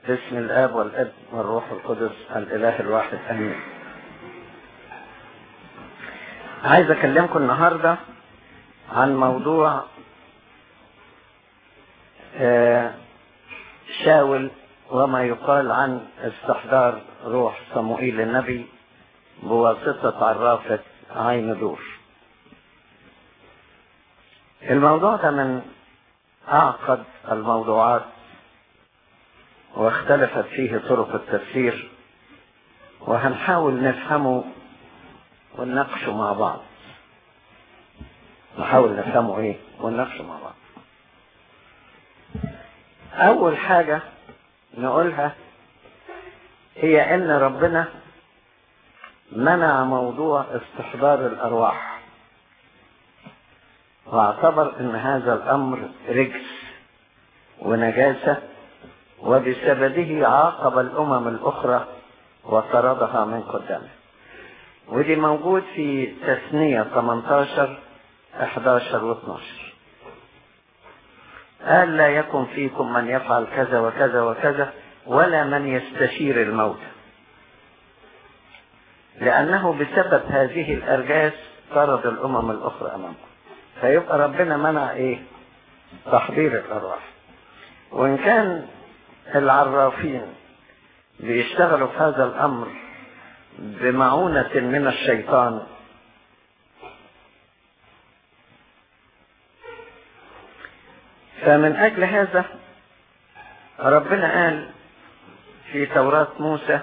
باسم الآب والابن والروح القدس الإله الواحد آمين عايز أكلمكم النهاردة عن موضوع شاول وما يقال عن استحضار روح صموئيل النبي بواسطة عرافة عين دور الموضوع ده من أعقد الموضوعات واختلفت فيه طرق التفسير وهنحاول نفهمه ونناقشه مع بعض نحاول نفهمه ايه ونناقشه مع بعض اول حاجة نقولها هي ان ربنا منع موضوع استحضار الارواح واعتبر ان هذا الامر رجس ونجاسة وبسببه عاقب الامم الاخرى وطردها من قدامه ودي موجود في تثنية 18 11 و 12 قال لا يكن فيكم من يفعل كذا وكذا وكذا ولا من يستشير الموت لأنه بسبب هذه الأرجاس طرد الأمم الأخرى أمامكم فيبقى ربنا منع إيه تحضير الأرواح وإن كان العرافين بيشتغلوا في هذا الأمر بمعونة من الشيطان فمن أجل هذا ربنا قال في توراة موسى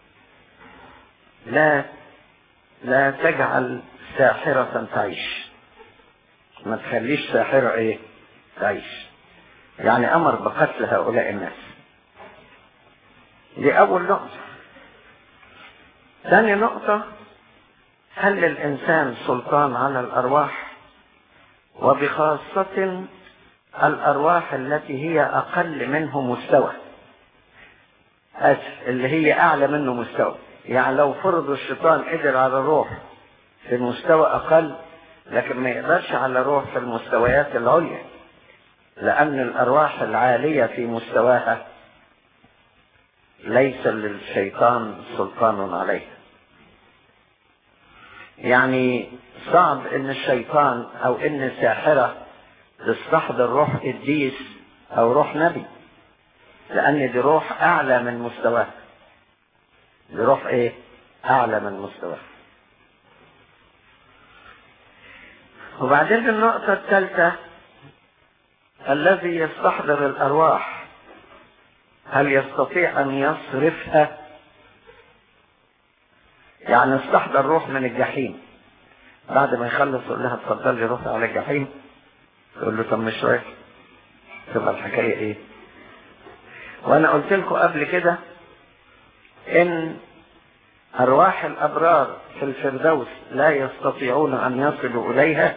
لا لا تجعل ساحرة تعيش ما تخليش ساحرة ايه تعيش يعني امر بقتل هؤلاء الناس دي اول نقطة ثاني نقطة هل للإنسان سلطان على الأرواح وبخاصة الأرواح التي هي أقل منه مستوى أسف اللي هي أعلى منه مستوى يعني لو فرض الشيطان قدر على الروح في مستوى أقل لكن ما يقدرش على الروح في المستويات العليا لأن الأرواح العالية في مستواها ليس للشيطان سلطان عليها يعني صعب ان الشيطان او ان ساحرة تستحضر روح قديس او روح نبي لان دي روح اعلى من مستواها دي روح ايه اعلى من مستواها وبعدين النقطة الثالثة الذي يستحضر الارواح هل يستطيع ان يصرفها يعني استحضر روح من الجحيم بعد ما يخلص يقول لها اتفضلي روحي على الجحيم تقول له طب مش رايح تبقى الحكاية ايه وانا قلت لكم قبل كده ان ارواح الابرار في الفردوس لا يستطيعون ان يصلوا اليها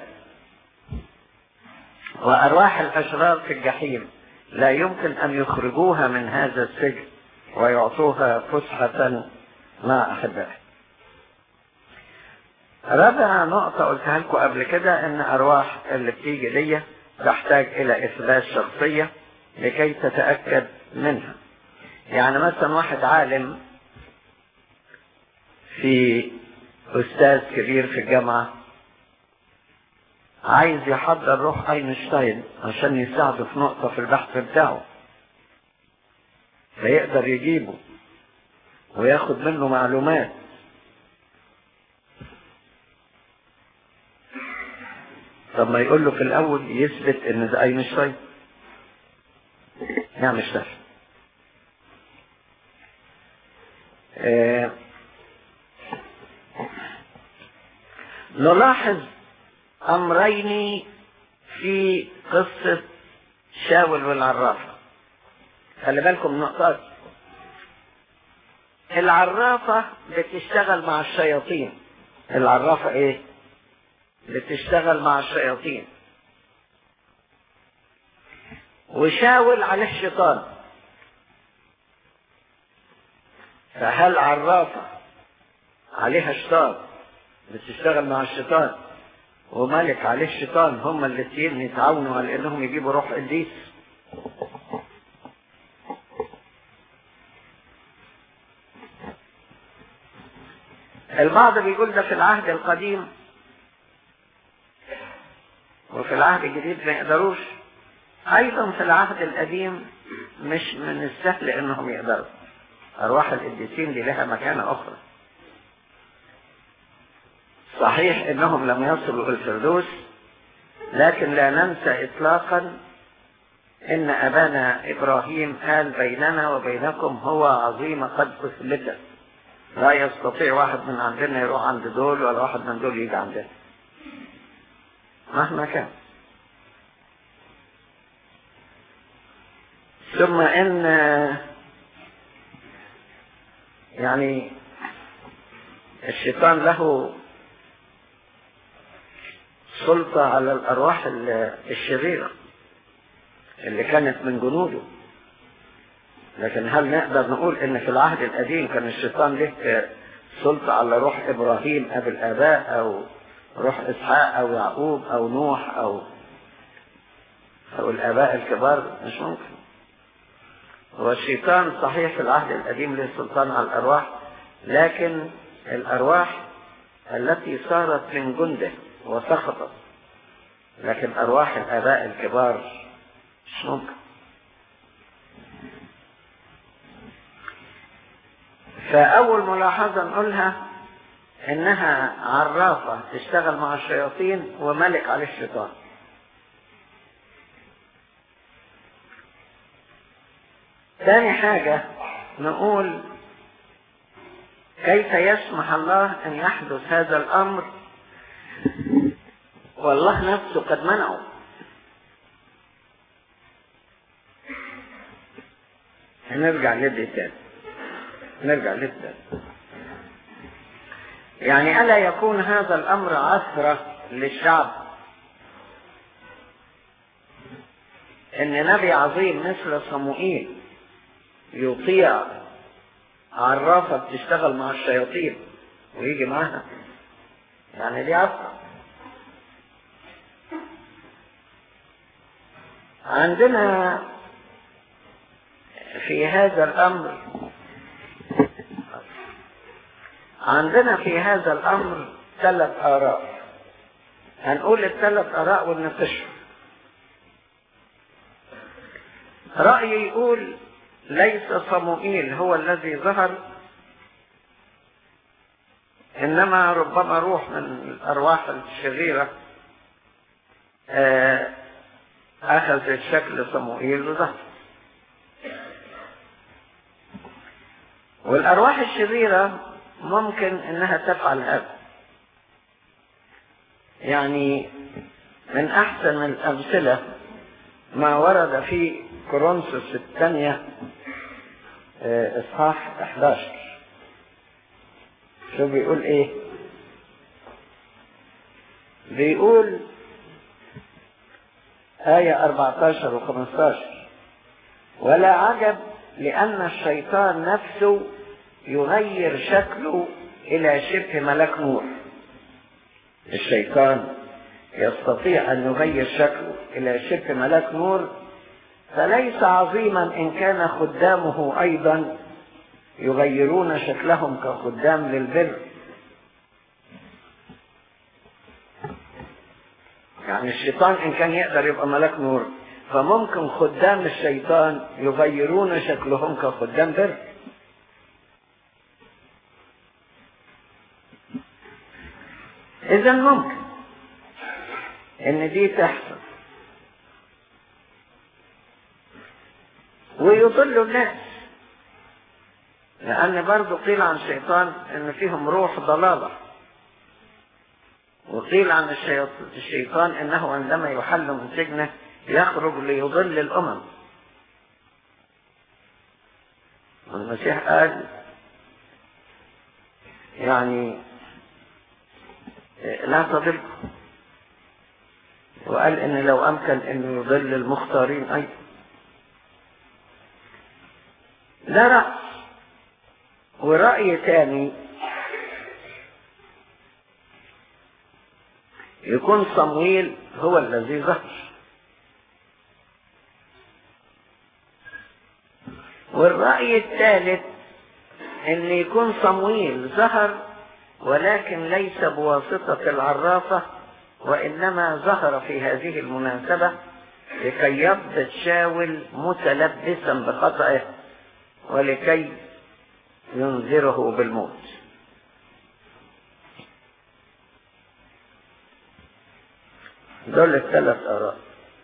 وارواح الاشرار في الجحيم لا يمكن ان يخرجوها من هذا السجن ويعطوها فسحة مع احبائها رابع نقطة قلتها لكم قبل كده ان ارواح اللي بتيجي دي تحتاج الى اثبات شخصية لكي تتأكد منها يعني مثلا واحد عالم في استاذ كبير في الجامعة عايز يحضر روح اينشتاين عشان يساعده في نقطة في البحث بتاعه فيقدر يجيبه وياخد منه معلومات طب ما يقول له في الاول يثبت ان ده اينشتاين يعني مش سهل آه نلاحظ امرين في قصة شاول والعرافة خلي بالكم النقطات العرافة بتشتغل مع الشياطين العرافة ايه بتشتغل مع الشياطين وشاول عليه الشيطان فهل عرافة عليها شيطان بتشتغل مع الشيطان وملك عليه الشيطان هما الاثنين يتعاونوا على انهم يجيبوا روح قديس البعض بيقول ده في العهد القديم وفي العهد الجديد ما يقدروش ايضا في العهد القديم مش من السهل انهم يقدروا ارواح القديسين دي لها مكانة اخرى صحيح انهم لم يصلوا الفردوس لكن لا ننسى اطلاقا ان ابانا ابراهيم قال بيننا وبينكم هو عظيم قد اثبتت لا يستطيع واحد من عندنا يروح عند دول ولا واحد من دول يجي عندنا مهما كان ثم ان يعني الشيطان له سلطة على الأرواح الشريرة اللي كانت من جنوده لكن هل نقدر نقول ان في العهد القديم كان الشيطان له سلطة على روح ابراهيم ابي الاباء او روح اسحاق او يعقوب او نوح او او الاباء الكبار مش ممكن هو الشيطان صحيح في العهد القديم له سلطان على الارواح لكن الارواح التي صارت من جنده وسقطت لكن ارواح الاباء الكبار مش ممكن فأول ملاحظة نقولها إنها عرافة تشتغل مع الشياطين وملك على الشيطان ثاني حاجة نقول كيف يسمح الله أن يحدث هذا الأمر والله نفسه قد منعه هنرجع لدي تاني نرجع للتاني يعني ألا يكون هذا الأمر عثرة للشعب إن نبي عظيم مثل صموئيل يطيع عرافة بتشتغل مع الشياطين ويجي معاها يعني دي عثرة عندنا في هذا الأمر عندنا في هذا الأمر ثلاث آراء هنقول الثلاث آراء ونناقشهم رأي يقول ليس صموئيل هو الذي ظهر إنما ربما روح من الأرواح الشريرة أخذت شكل صموئيل وظهر والأرواح الشريرة ممكن انها تفعل هذا يعني من احسن الامثلة ما ورد في كورنثوس الثانية اصحاح 11 شو بيقول ايه بيقول آية 14 و 15 ولا عجب لأن الشيطان نفسه يغير شكله إلى شبه ملك نور الشيطان يستطيع أن يغير شكله إلى شبه ملك نور فليس عظيما إن كان خدامه أيضا يغيرون شكلهم كخدام للبر يعني الشيطان إن كان يقدر يبقى ملك نور فممكن خدام الشيطان يغيرون شكلهم كخدام بر إذا ممكن إن دي تحصل ويضل الناس لأن برضو قيل عن الشيطان إن فيهم روح ضلالة وقيل عن الشيطان إنه عندما يحل من سجنه يخرج ليضل الأمم والمسيح قال يعني لا تضل وقال ان لو امكن انه يضل المختارين ايضا ده رأي ورأي تاني يكون صمويل هو الذي ظهر والرأي الثالث ان يكون صمويل ظهر ولكن ليس بواسطة العرافة وإنما ظهر في هذه المناسبة لكي يضبط شاول متلبسا بخطئه ولكي ينذره بالموت دول الثلاث آراء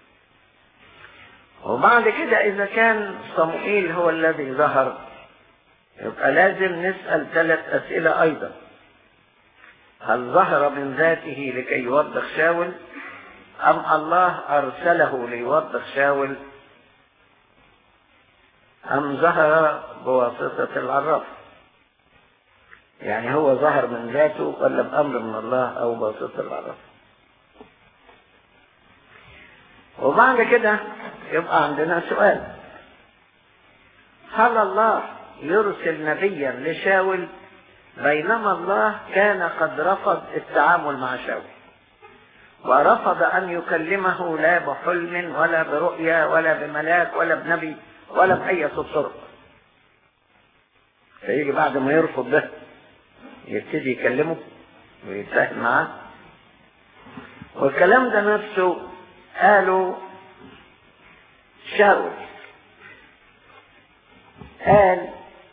وبعد كده إذا كان صموئيل هو الذي ظهر يبقى لازم نسأل ثلاث أسئلة أيضا هل ظهر من ذاته لكي يوبخ شاول أم الله أرسله ليوبخ شاول أم ظهر بواسطة العراف يعني هو ظهر من ذاته ولا بأمر من الله أو بواسطة العراف وبعد كده يبقى عندنا سؤال هل الله يرسل نبيا لشاول بينما الله كان قد رفض التعامل مع شاول ورفض أن يكلمه لا بحلم ولا برؤيا ولا بملاك ولا بنبي ولا بأي طرق فيجي بعد ما يرفض ده يبتدي يكلمه ويتفاهم معاه والكلام ده نفسه قالوا شاول قال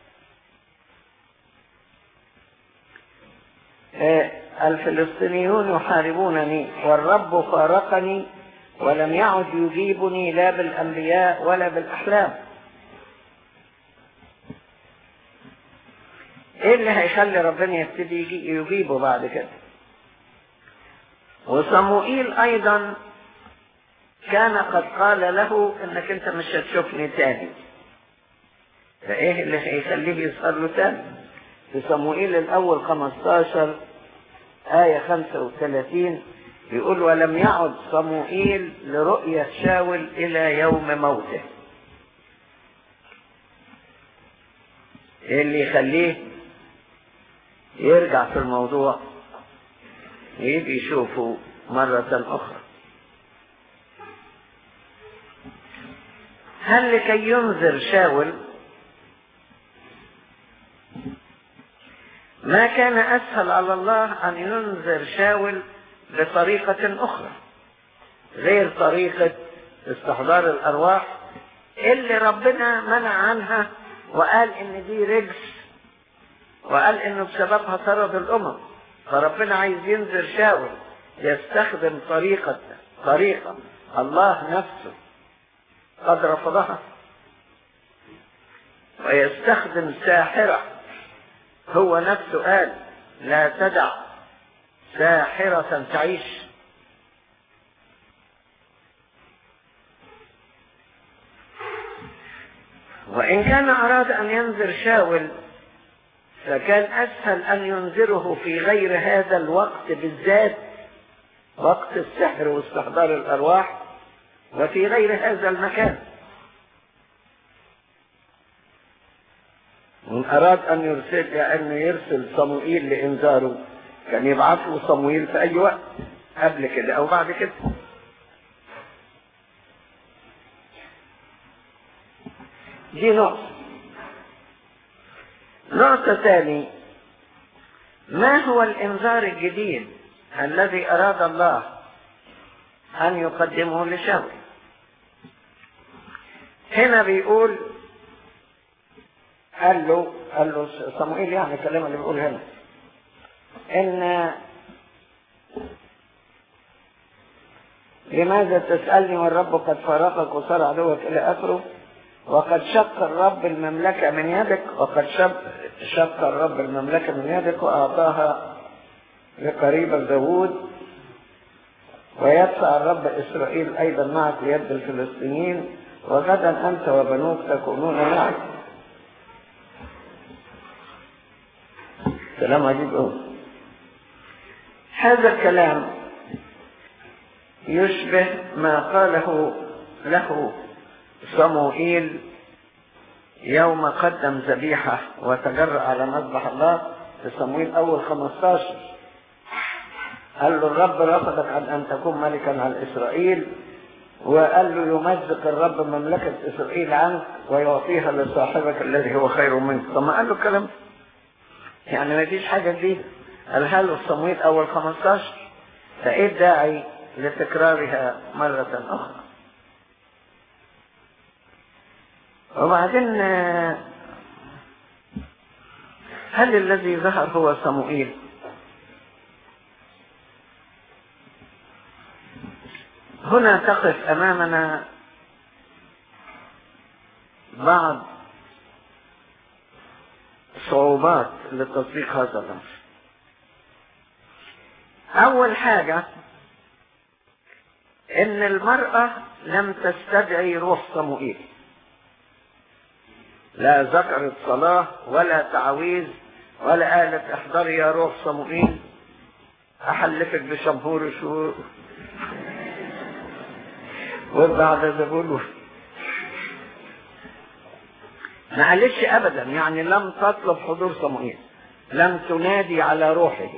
الفلسطينيون يحاربونني والرب فارقني ولم يعد يجيبني لا بالأنبياء ولا بالأحلام ايه اللي هيخلي ربنا يبتدي يجيبه بعد كده وصموئيل ايضا كان قد قال له انك انت مش هتشوفني تاني فايه اللي هيخليه يظهر له تاني في صموئيل الاول 15 آية 35 يقول ولم يعد صموئيل لرؤية شاول إلى يوم موته إيه اللي يخليه يرجع في الموضوع ويجي يشوفه مرة أخرى هل لكي ينذر شاول ما كان أسهل على الله أن ينذر شاول بطريقة أخرى غير طريقة استحضار الأرواح اللي ربنا منع عنها وقال إن دي رجس وقال إنه بسببها طرد الأمم فربنا عايز ينذر شاول يستخدم طريقة طريقة الله نفسه قد رفضها ويستخدم ساحرة هو نفسه قال لا تدع ساحرة تعيش وإن كان أراد أن ينذر شاول فكان أسهل أن ينذره في غير هذا الوقت بالذات وقت السحر واستحضار الأرواح وفي غير هذا المكان من أراد أن يرسل أن يرسل صموئيل لإنذاره كان يبعث له صموئيل في أي وقت قبل كده أو بعد كده دي نقطة نقطة ثاني ما هو الإنذار الجديد الذي أراد الله أن يقدمه لشاول هنا بيقول قال له قال له صموئيل يعني الكلام اللي بيقول هنا ان لماذا تسألني والرب قد فارقك وصار عدوك إلى آخره وقد شق الرب المملكة من يدك وقد شق, شق الرب المملكة من يدك وأعطاها لقريب داوود ويدفع الرب إسرائيل أيضا معك ليد الفلسطينيين وغدا أنت وبنوك تكونون معك كلام عجيب قوي هذا الكلام يشبه ما قاله له صموئيل يوم قدم ذبيحة وتجرأ على مذبح الله في صموئيل أول 15 قال له الرب رفضك عن أن تكون ملكا على إسرائيل وقال له يمزق الرب مملكة إسرائيل عنك ويعطيها لصاحبك الذي هو خير منك طب ما قال له الكلام يعني ما فيش حاجة جديدة قالها له صمويل أول 15 فإيه الداعي لتكرارها مرة أخرى وبعدين هل الذي ظهر هو صموئيل هنا تقف أمامنا بعض صعوبات لتطبيق هذا الأمر أول حاجة إن المرأة لم تستدعي روح صموئيل لا ذكرت صلاة ولا تعويذ ولا قالت احضري يا روح صموئيل أحلفك بشمهور الشهور وبعد زبون معلش ابدا يعني لم تطلب حضور صموئيل لم تنادي على روحه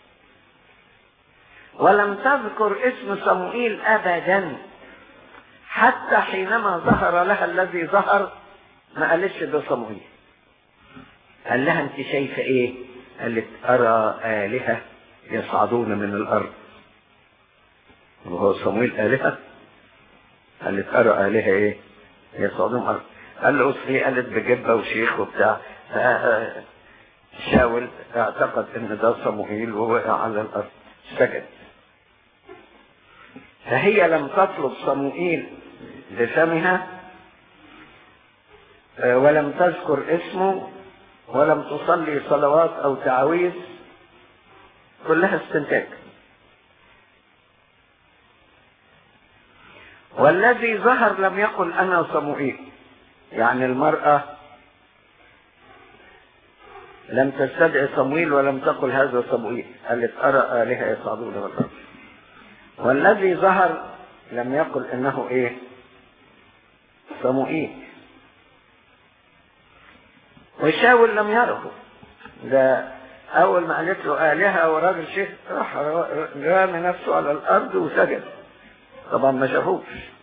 ولم تذكر اسم صموئيل ابدا حتى حينما ظهر لها الذي ظهر ما قالش ده صموئيل قال لها انت شايفه ايه قالت ارى الهه يصعدون من الارض وهو صموئيل الهه قالت ارى الهه ايه يصعدون من الارض قال له اصلي قالت بجبه وشيخ وبتاع شاول اعتقد ان ده صموئيل ووقع على الارض سجد فهي لم تطلب صموئيل بفمها ولم تذكر اسمه ولم تصلي صلوات او تعاويذ كلها استنتاج والذي ظهر لم يقل انا صموئيل يعني المرأة لم تستدعي صمويل ولم تقل هذا صموئيل قالت أرى آلهة يصعدون والأرض والذي ظهر لم يقل إنه إيه صموئيل وشاول لم يره ده أول ما قالت له آلهة وراجل شيخ راح رامي نفسه على الأرض وسجد طبعا ما شافوش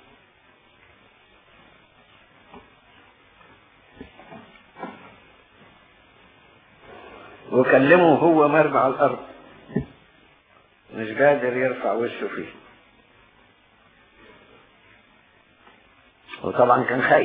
وكلمه هو مرمى على الأرض مش قادر يرفع وشه فيه وطبعا كان خايف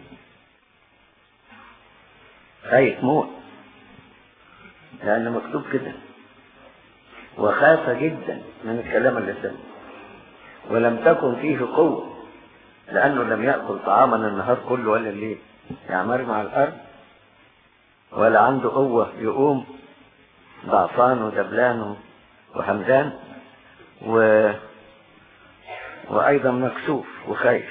خايف موت لأن مكتوب كده وخاف جدا من الكلام اللي سمع ولم تكن فيه قوة لأنه لم يأكل طعاما النهار كله ولا الليل يعني مرمى على الأرض ولا عنده قوة يقوم ضعفان ودبلان وحمدان و... وأيضا مكسوف وخايف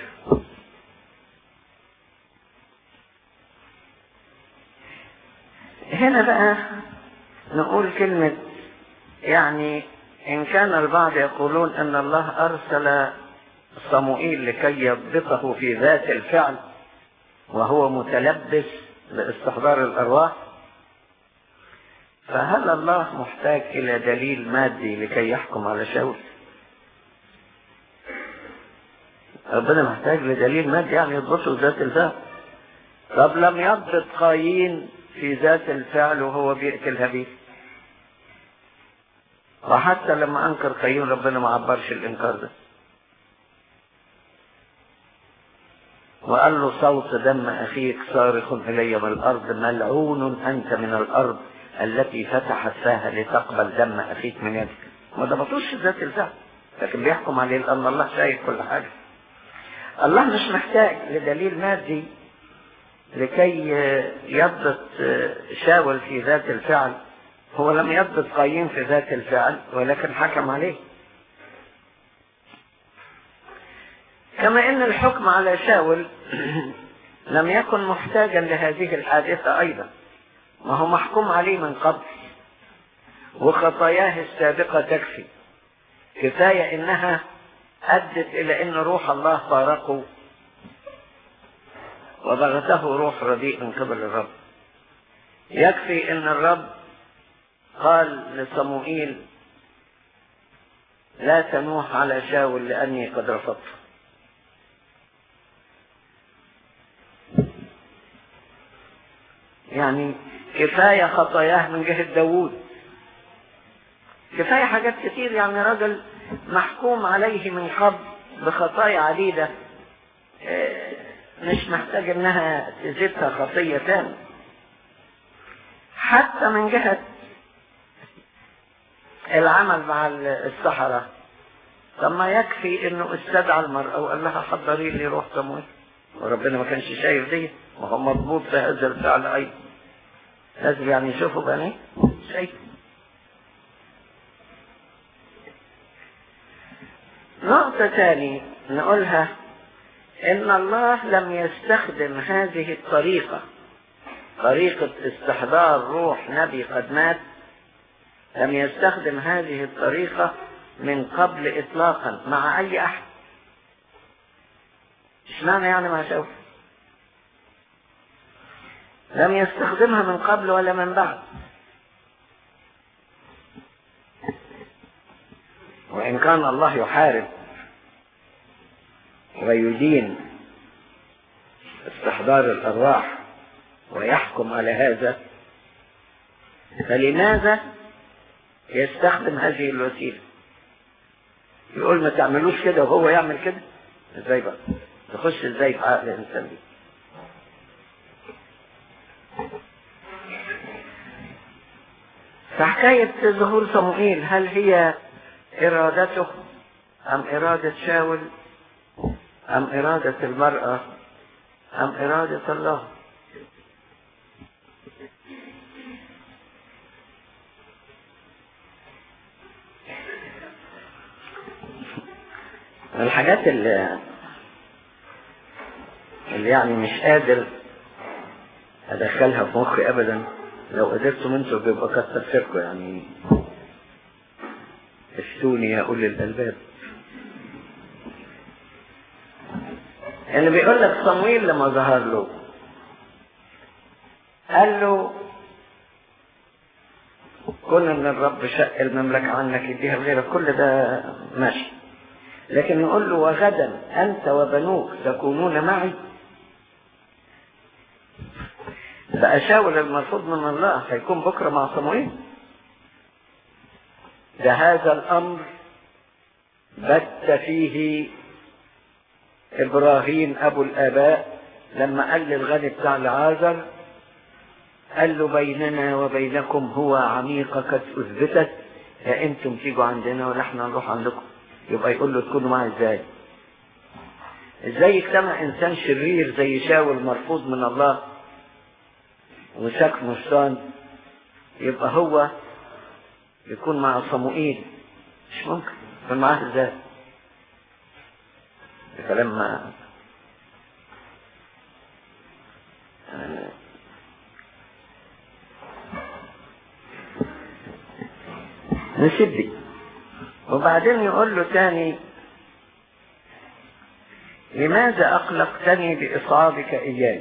هنا بقى نقول كلمة يعني إن كان البعض يقولون أن الله أرسل صموئيل لكي يضبطه في ذات الفعل وهو متلبس باستحضار الأرواح فهل الله محتاج إلى دليل مادي لكي يحكم على شاول ربنا محتاج لدليل مادي يعني يضبطه ذات الفعل طب لم يضبط قايين في ذات الفعل وهو بيقتل هابيل وحتى لما انكر قايين ربنا ما عبرش الانكار ده وقال له صوت دم اخيك صارخ الي من الارض ملعون انت من الارض التي فتحت فاها لتقبل دم اخيك من يدك ما ضبطوش ذات الفعل لكن بيحكم عليه لان الله شايف كل حاجه الله مش محتاج لدليل مادي لكي يضبط شاول في ذات الفعل هو لم يضبط قايين في ذات الفعل ولكن حكم عليه كما ان الحكم على شاول لم يكن محتاجا لهذه الحادثة ايضا ما هو محكوم عليه من قبل وخطاياه السابقة تكفي كفاية انها ادت الى ان روح الله فارقه وضغطه روح رديء من قبل الرب يكفي ان الرب قال لصموئيل لا تنوح على شاول لاني قد رفضته يعني كفاية خطاياه من جهة داوود كفاية حاجات كتير يعني راجل محكوم عليه من قبل بخطايا عديدة اه مش محتاج انها تزيدها خطية تاني حتى من جهة العمل مع السحرة طب ما يكفي انه استدعى المرأة وقال لها حضري لي روح تمويل وربنا ما كانش شايف دي ما هو مضبوط في هذا الفعل ايضا لازم يعني يشوفوا بعينيه شايف نقطة تاني نقولها ان الله لم يستخدم هذه الطريقة طريقة استحضار روح نبي قد مات لم يستخدم هذه الطريقة من قبل اطلاقا مع اي احد اشمعنى يعني ما شوف لم يستخدمها من قبل ولا من بعد وإن كان الله يحارب ويدين استحضار الأرواح ويحكم على هذا فلماذا يستخدم هذه الوسيلة يقول ما تعملوش كده وهو يعمل كده ازاي بقى تخش ازاي في عقل الانسان دي فحكاية ظهور صموئيل هل هي إرادته أم إرادة شاول أم إرادة المرأة أم إرادة الله الحاجات اللي اللي يعني مش قادر ادخلها في مخي ابدا لو قدرتم انتوا بيبقى كتر خيركم يعني افتوني يا اولي الالباب اللي بيقول لك صمويل لما ظهر له قال له كون ان الرب شق المملكة عنك يديها لغيرك كل ده ماشي لكن نقول له وغدا انت وبنوك تكونون معي بقى شاول المرفوض من الله هيكون بكرة مع صموئيل ده هذا الأمر بت فيه إبراهيم أبو الآباء لما قال للغني بتاع العازر قال له بيننا وبينكم هو عميقة قد أثبتت يا أنتم تيجوا عندنا ولا احنا نروح عندكم يبقى يقول له تكونوا معي ازاي ازاي اجتمع انسان شرير زي شاول مرفوض من الله وشك مشطان يبقى هو يكون مع صموئيل مش ممكن يكون معاه ازاي فلما نسيب دي وبعدين يقول له تاني لماذا أقلقتني بإصابك إياي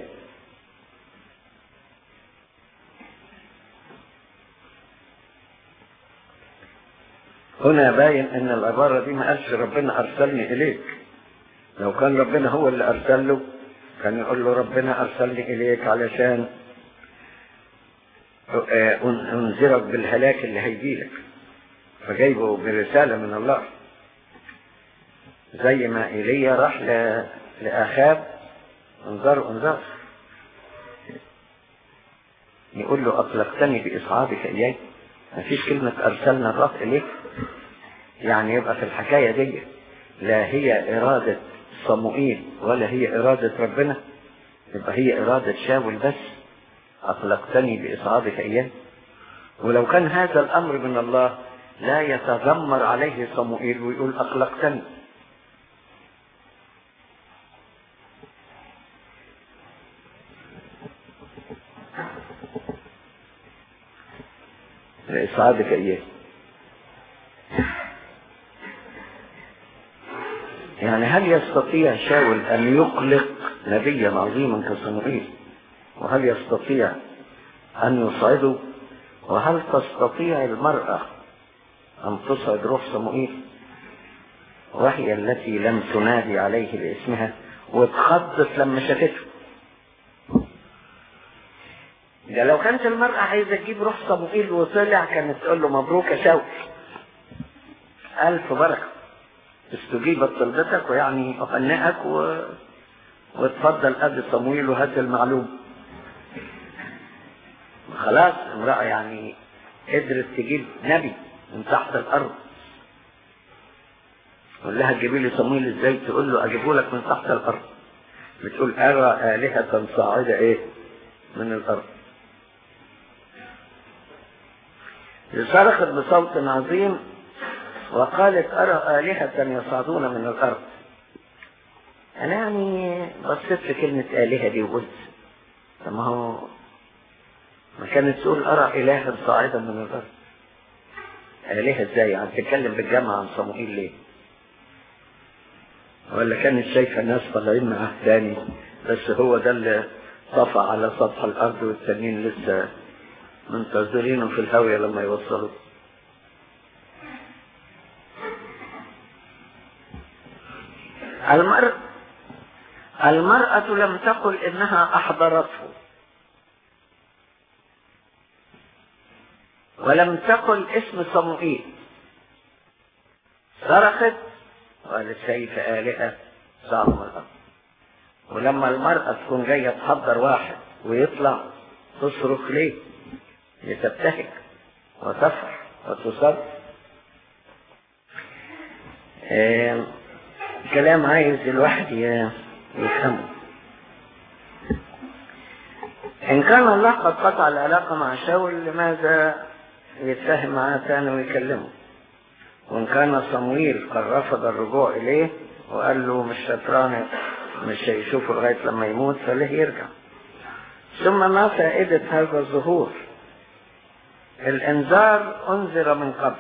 هنا باين ان العبارة دي ما قالش ربنا ارسلني اليك لو كان ربنا هو اللي ارسل له كان يقول له ربنا ارسلني اليك علشان انذرك بالهلاك اللي هيجيلك فجايبه برسالة من الله زي ما ايليا راح لآخاب انذر انذر يقول له اطلقتني باصعادك اياي مفيش كلمة ارسلنا الرب اليك يعني يبقى في الحكاية دي لا هي ارادة صموئيل ولا هي ارادة ربنا يبقى هي ارادة شاول بس اطلقتني باصعادك اياي ولو كان هذا الامر من الله لا يتذمر عليه صموئيل ويقول اقلقتني لإسعادك إياه يعني هل يستطيع شاول أن يقلق نبيا عظيما كصموئيل وهل يستطيع أن يصعده وهل تستطيع المرأة أن تصعد روح صموئيل وهي التي لم تنادي عليه باسمها واتخضت لما شافته ده لو كانت المرأة عايزة تجيب روح صموئيل وطلع كانت تقول له مبروك يا شاول ألف بركة استجيبت طلبتك ويعني أهنئك و... وتفضل أبي صمويل وهات المعلوم خلاص امرأة يعني قدرت تجيب نبي من تحت الأرض قول لها تجيبي لي صمويل ازاي تقول له اجيبه لك من تحت الارض بتقول ارى آلهة صاعدة ايه من الارض صرخت بصوت عظيم وقالت ارى آلهة يصعدون من الارض انا يعني بصيت في كلمة آلهة دي وقلت طب ما هو ما كانت تقول ارى الها صاعدا من الارض آلهة ازاي يعني تتكلم بالجامعة عن صموئيل ليه ولا كانت شايفة الناس طالعين معاه تاني بس هو ده اللي طفى على سطح الأرض والتانيين لسه منتظرينه في الهاوية لما يوصلوا المرء المرأة لم تقل إنها أحضرته ولم تقل اسم صموئيل صرخت وقالت سيف آلهة صعب من الأرض ولما المرأة تكون جاية تحضر واحد ويطلع تصرخ ليه لتبتهج وتفرح وتصر آه كلام عايز الواحد يفهمه إن كان الله قد قطع العلاقة مع شاول لماذا يتفاهم معاه تاني ويكلمه وإن كان صمويل قد رفض الرجوع إليه وقال له مش شطران مش هيشوفه لغاية لما يموت فليه يرجع ثم ما فائدة هذا الظهور الإنذار أنذر من قبل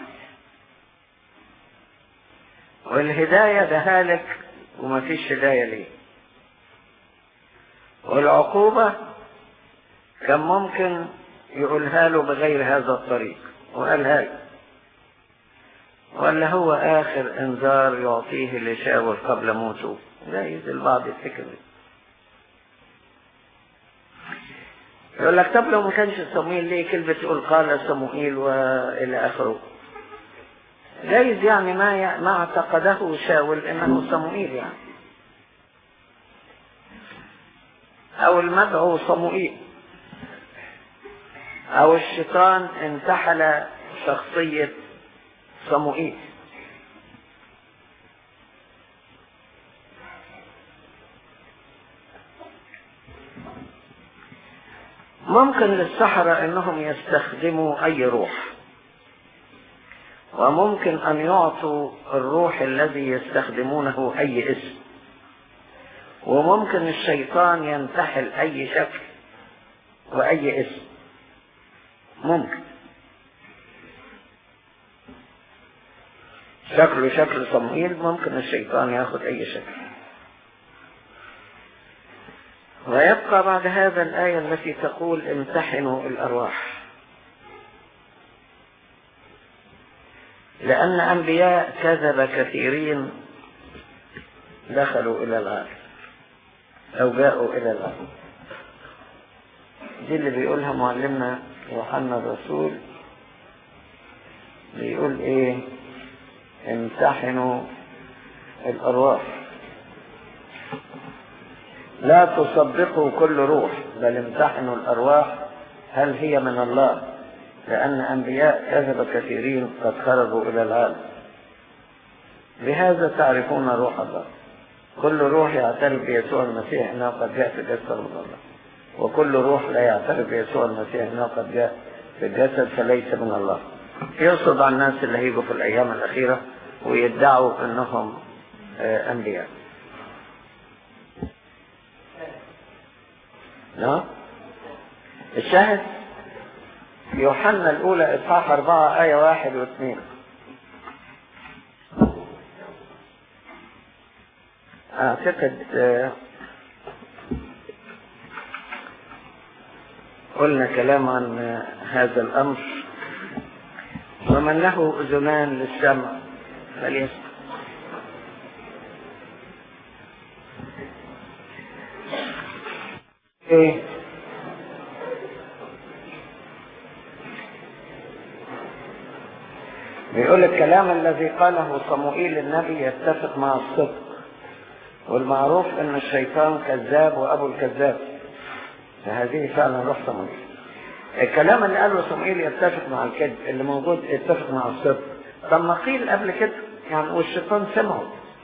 والهداية ده هالك وما فيش هداية ليه والعقوبة كان ممكن يقولها له بغير هذا الطريق وقالها له ولا هو آخر إنذار يعطيه لشاول قبل موته جايز البعض يفتكر يقول لك طب لو ما كانش صموئيل ليه كلمة تقول قال صموئيل وإلى آخره جايز يعني ما ي... ما اعتقده شاول انه صموئيل يعني او المدعو صموئيل او الشيطان انتحل شخصية صموئيل ممكن للسحرة انهم يستخدموا اي روح وممكن ان يعطوا الروح الذي يستخدمونه اي اسم وممكن الشيطان ينتحل اي شكل واي اسم ممكن شكله شكل صموئيل ممكن الشيطان ياخد اي شكل ويبقى بعد هذا الآية التي تقول امتحنوا الأرواح لأن أنبياء كذب كثيرين دخلوا إلى العالم أو جاءوا إلى العالم دي اللي بيقولها معلمنا يوحنا الرسول بيقول إيه امتحنوا الأرواح لا تصدقوا كل روح بل امتحنوا الأرواح هل هي من الله لأن أنبياء كذب كثيرين قد خرجوا إلى العالم بهذا تعرفون روح الله كل روح يعترف بيسوع المسيح أنه قد جاء في جسد من الله وكل روح لا يعترف بيسوع المسيح أنه قد جاء في الجسد فليس من الله يقصد على الناس اللي هيجوا في الأيام الأخيرة ويدعوا أنهم أنبياء نعم الشاهد يوحنا الأولى إصحاح أربعة آية واحد واثنين أعتقد قلنا كلام عن هذا الأمر ومن له أذنان للسمع فليسمع ايه بيقول الكلام الذي قاله صموئيل النبي يتفق مع الصدق والمعروف ان الشيطان كذاب وابو الكذاب فهذه فعلا روح صموئيل الكلام اللي قاله صموئيل يتفق مع الكذب اللي موجود يتفق مع الصدق طب ما قيل قبل كده يعني والشيطان سمعه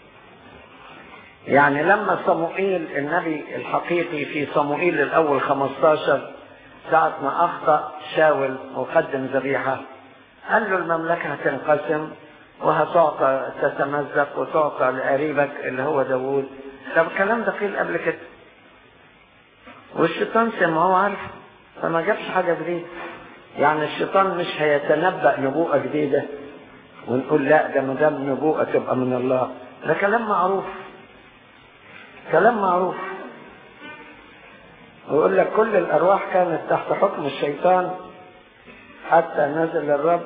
يعني لما صموئيل النبي الحقيقي في صموئيل الاول 15 ساعة ما اخطأ شاول وقدم ذبيحة قال له المملكة هتنقسم وهتعطى تتمزق وتعطى لقريبك اللي هو داوود طب الكلام ده قيل قبل كده والشيطان سمعه وعارف فما جابش حاجة جديدة يعني الشيطان مش هيتنبأ نبوءة جديدة ونقول لا ده ما دام نبوءة تبقى من الله ده كلام معروف كلام معروف ويقول لك كل الأرواح كانت تحت حكم الشيطان حتى نزل الرب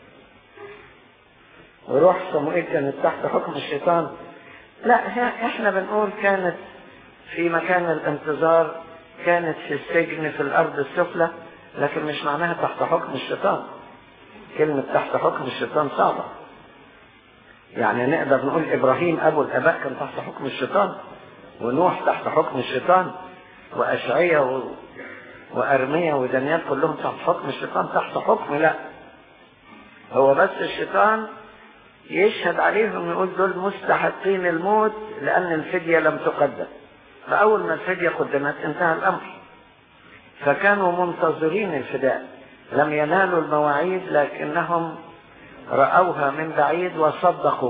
وروح صموئيل كانت تحت حكم الشيطان لا احنا بنقول كانت في مكان الانتظار كانت في السجن في الارض السفلى لكن مش معناها تحت حكم الشيطان كلمة تحت حكم الشيطان صعبة يعني نقدر نقول ابراهيم ابو الاباء كان تحت حكم الشيطان ونوح تحت حكم الشيطان واشعيا و... وارميا ودانيال كلهم تحت حكم الشيطان تحت حكم لا هو بس الشيطان يشهد عليهم يقول دول مستحقين الموت لأن الفدية لم تقدم فأول ما الفدية قدمت انتهى الأمر فكانوا منتظرين الفداء لم ينالوا المواعيد لكنهم رأوها من بعيد وصدقوا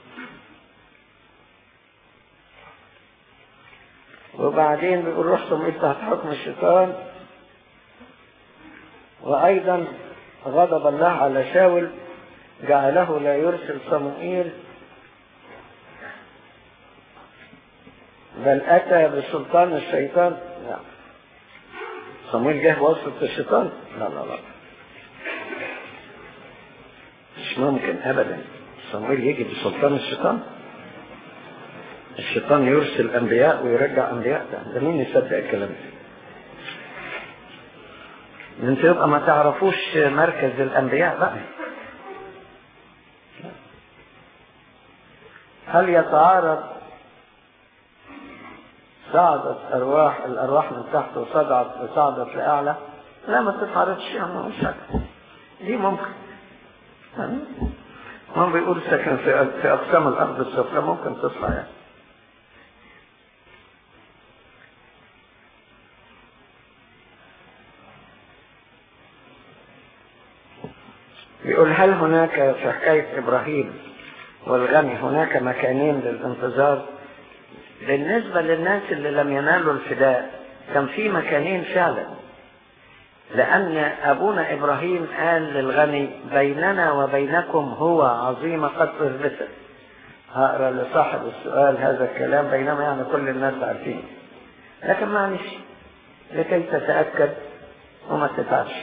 وبعدين بيقول روح صموئيل تحت حكم الشيطان وأيضا غضب الله على شاول جعله لا يرسل صموئيل بل أتى بسلطان الشيطان لا صموئيل جه بواسطة الشيطان لا لا لا مش ممكن أبدا صموئيل يجي بسلطان الشيطان الشيطان يرسل أنبياء ويرجع أنبياء ده, ده مين يصدق الكلام ده انت يبقى ما تعرفوش مركز الأنبياء بقى هل يتعارض صعدت أرواح الأرواح من تحت وصعدت وصعدت لأعلى لا ما تتعارضش يعني مش حاجة دي ممكن هم بيقول سكن في في أقسام الأرض السفلى ممكن تطلع يعني بيقول هل هناك في حكاية إبراهيم والغني هناك مكانين للانتظار بالنسبة للناس اللي لم ينالوا الفداء كان في مكانين فعلا لأن أبونا إبراهيم قال للغني بيننا وبينكم هو عظيمة قد أثبتت هقرا لصاحب السؤال هذا الكلام بينما يعني كل الناس عارفين لكن معلش لكي تتأكد وما تتعبش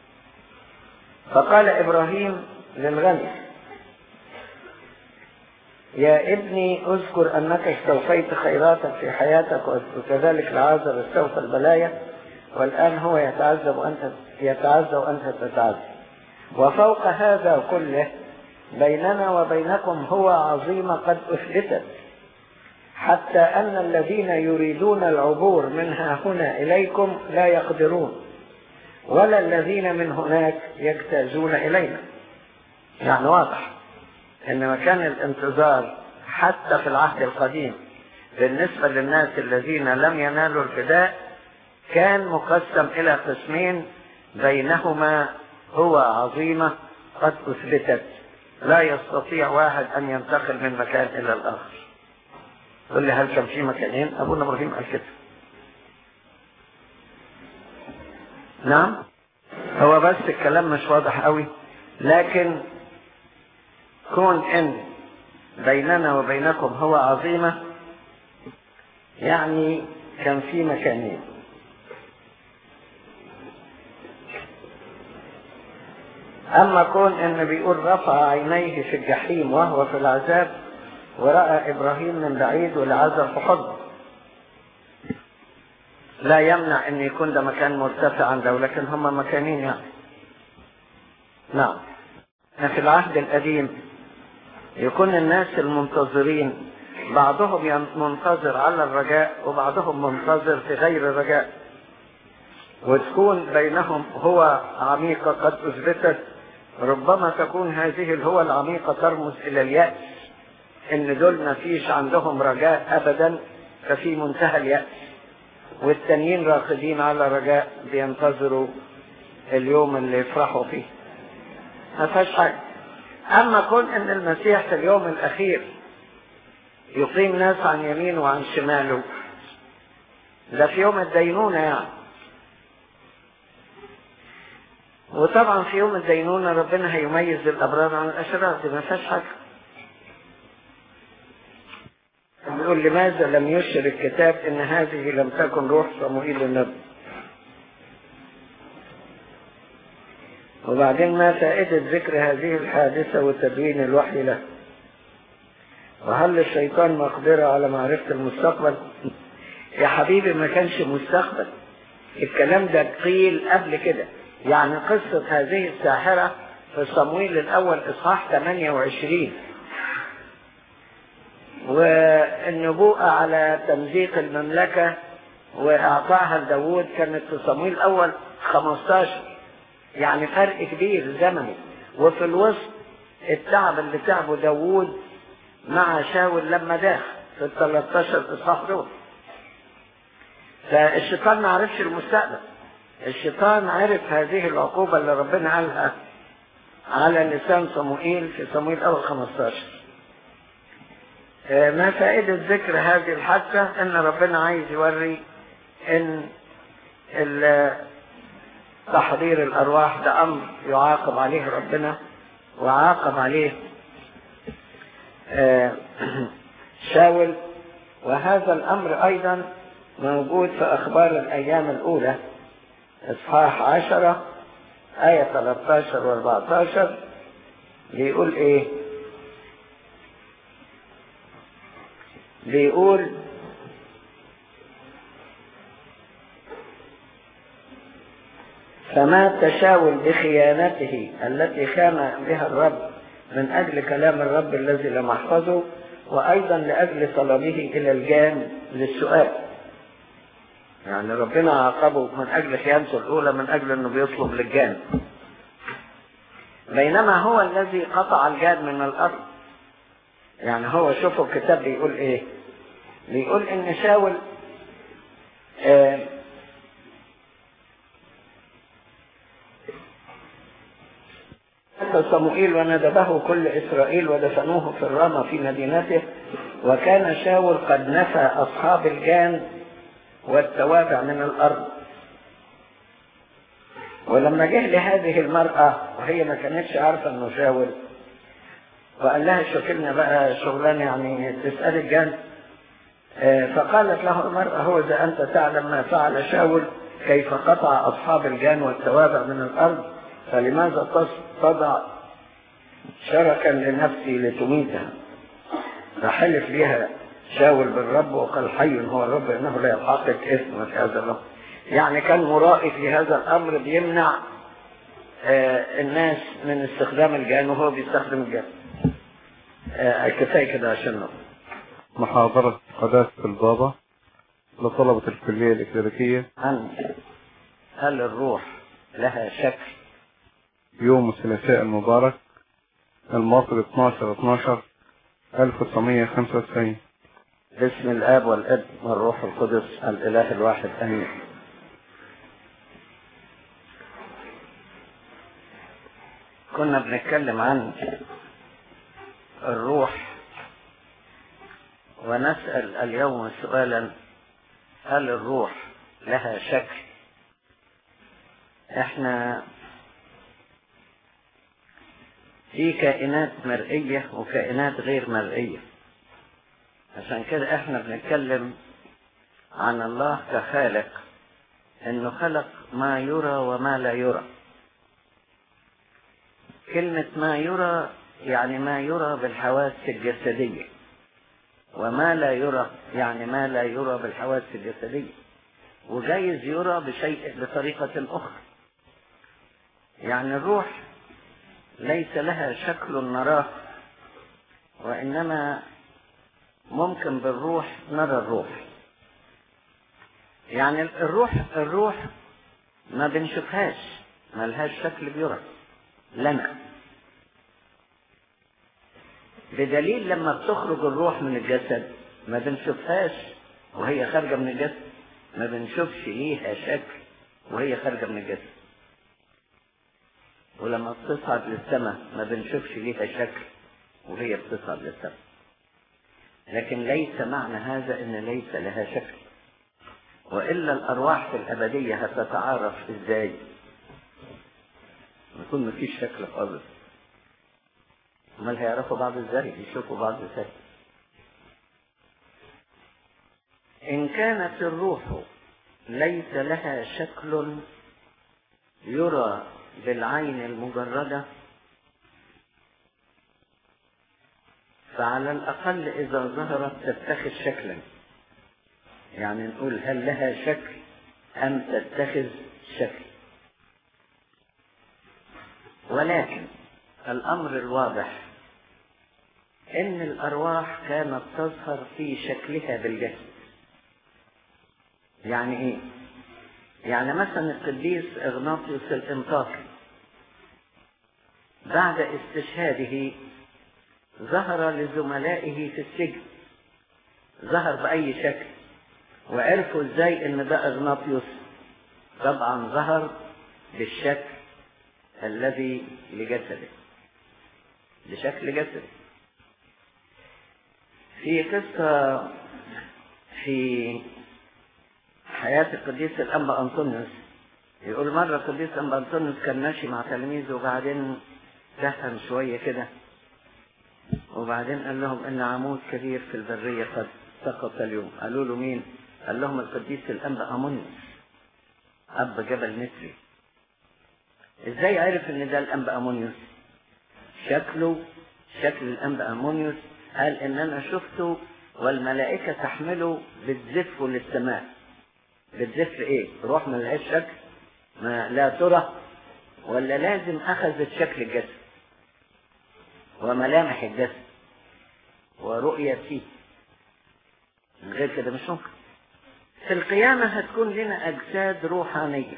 فقال إبراهيم للغني يا ابني اذكر انك استوفيت خيراتك في حياتك وكذلك العازر استوفى البلايا والان هو يتعزى وانت يتعزى وانت تتعزى وفوق هذا كله بيننا وبينكم هو عظيمة قد اثبتت حتى ان الذين يريدون العبور منها هنا اليكم لا يقدرون ولا الذين من هناك يجتازون الينا يعني واضح ان مكان الانتظار حتى في العهد القديم بالنسبة للناس الذين لم ينالوا الفداء كان مقسم الى قسمين بينهما هو عظيمة قد اثبتت لا يستطيع واحد ان ينتقل من مكان الى الاخر قل لي هل كان في مكانين ابونا ابراهيم قال كده نعم هو بس الكلام مش واضح قوي لكن كون ان بيننا وبينكم هو عظيمة يعني كان في مكانين اما كون ان بيقول رفع عينيه في الجحيم وهو في العذاب ورأى ابراهيم من بعيد والعذاب في حضنه لا يمنع ان يكون ده مكان مرتفع عن ده ولكن هما مكانين يعني نعم احنا في العهد القديم يكون الناس المنتظرين بعضهم منتظر على الرجاء وبعضهم منتظر في غير الرجاء وتكون بينهم هو عميقة قد أثبتت ربما تكون هذه الهوى العميقة ترمز إلى اليأس إن دول ما فيش عندهم رجاء أبدا ففي منتهى اليأس والتانيين راقدين على رجاء بينتظروا اليوم اللي يفرحوا فيه ما فيهاش حاجة أما كون إن المسيح في اليوم الأخير يقيم ناس عن يمينه وعن شماله ده في يوم الدينونة يعني وطبعا في يوم الدينونة ربنا هيميز الأبرار عن الأشرار دي ما فيهاش حاجة بيقول لماذا لم يشر الكتاب ان هذه لم تكن روح صموئيل النبي وبعدين ما فائدة ذكر هذه الحادثة وتدوين الوحي له وهل الشيطان مقدرة على معرفة المستقبل يا حبيبي ما كانش مستقبل الكلام ده قيل قبل كده يعني قصة هذه الساحرة في صمويل الأول إصحاح 28 والنبوءة على تمزيق المملكة وإعطائها لداوود كانت في صمويل الأول 15 يعني فرق كبير زمني وفي الوسط التعب اللي تعبه داوود مع شاول لما داخل في ال 13 إصحاح دول فالشيطان ما عرفش المستقبل الشيطان عرف هذه العقوبة اللي ربنا قالها على لسان صموئيل في صموئيل أول 15 ما فائدة ذكر هذه الحادثة ان ربنا عايز يوري ان تحضير الارواح ده امر يعاقب عليه ربنا وعاقب عليه شاول وهذا الامر ايضا موجود في اخبار الايام الاولى اصحاح عشرة آية 13 و 14 بيقول ايه بيقول فما تشاول بخيانته التي خان بها الرب من أجل كلام الرب الذي لم أحفظه وأيضا لأجل طلبه إلى الجان للسؤال يعني ربنا عاقبه من أجل خيانته الأولى من أجل أنه بيطلب للجان بينما هو الذي قطع الجان من الأرض يعني هو شوفوا الكتاب بيقول ايه بيقول ان شاول آه صموئيل وندبه كل إسرائيل ودفنوه في الرمى في مدينته وكان شاول قد نفى أصحاب الجان والتوابع من الأرض ولما جه لهذه المرأة وهي ما كانتش عارفة انه شاول وقال لها شوف لنا بقى شغلانة يعني تسأل الجن فقالت له المرأة هو إذا أنت تعلم ما فعل شاول كيف قطع أصحاب الجان والتوابع من الأرض فلماذا تضع شركا لنفسي لتميتها فحلف لها شاول بالرب وقال حي هو الرب إنه لا يحقق اسم في هذا الأمر يعني كان مرائي في هذا الأمر بيمنع الناس من استخدام الجان وهو بيستخدم الجان كفاية كده عشان نقول محاضرة قداسة البابا لطلبة الكلية الإكليريكية عن هل الروح لها شكل يوم الثلاثاء المبارك الموافق 12 12 1995 باسم الآب والابن والروح القدس الإله الواحد آمين كنا بنتكلم عن الروح ونسأل اليوم سؤالا هل الروح لها شكل احنا في كائنات مرئية وكائنات غير مرئية عشان كده احنا بنتكلم عن الله كخالق انه خلق ما يرى وما لا يرى كلمة ما يرى يعني ما يرى بالحواس الجسدية وما لا يرى يعني ما لا يرى بالحواس الجسدية وجايز يرى بشيء بطريقة أخرى يعني الروح ليس لها شكل نراه وإنما ممكن بالروح نرى الروح يعني الروح الروح ما بنشوفهاش ما لهاش شكل بيرى لنا بدليل لما بتخرج الروح من الجسد ما بنشوفهاش وهي خارجة من الجسد ما بنشوفش ليها شكل وهي خارجة من الجسد ولما بتصعد للسماء ما بنشوفش ليها شكل وهي بتصعد للسماء لكن ليس معنى هذا ان ليس لها شكل والا الارواح في الابديه هتتعارف ازاي يكون مفيش شكل خالص امال هيعرفوا بعض ازاي يشوفوا بعض ازاي ان كانت الروح ليس لها شكل يرى بالعين المجرده فعلى الأقل إذا ظهرت تتخذ شكلا يعني نقول هل لها شكل أم تتخذ شكل ولكن الأمر الواضح إن الأرواح كانت تظهر في شكلها بالجسد يعني إيه؟ يعني مثلا القديس إغناطيوس الإنطاكي بعد استشهاده ظهر لزملائه في السجن ظهر بأي شكل وعرفوا ازاي ان ده اغناطيوس طبعا ظهر بالشكل الذي لجسده بشكل جسده في قصة في حياة القديس الأنبا أنطونيوس يقول مرة القديس الأنبا أنطونيوس كان ماشي مع تلاميذه وبعدين تهم شوية كده وبعدين قال لهم ان عمود كبير في البرية قد سقط اليوم قالوا له مين قال لهم القديس الانبا امونيوس اب جبل مصري ازاي عرف ان ده الانبا امونيوس شكله شكل الانبا امونيوس قال ان انا شفته والملائكة تحمله بتزف للسماء بتزف ايه روح ما لهاش شكل ما لا ترى ولا لازم اخذت شكل الجسد وملامح الجسد ورؤية فيه من غير كده مش ممكن في القيامة هتكون لنا أجساد روحانية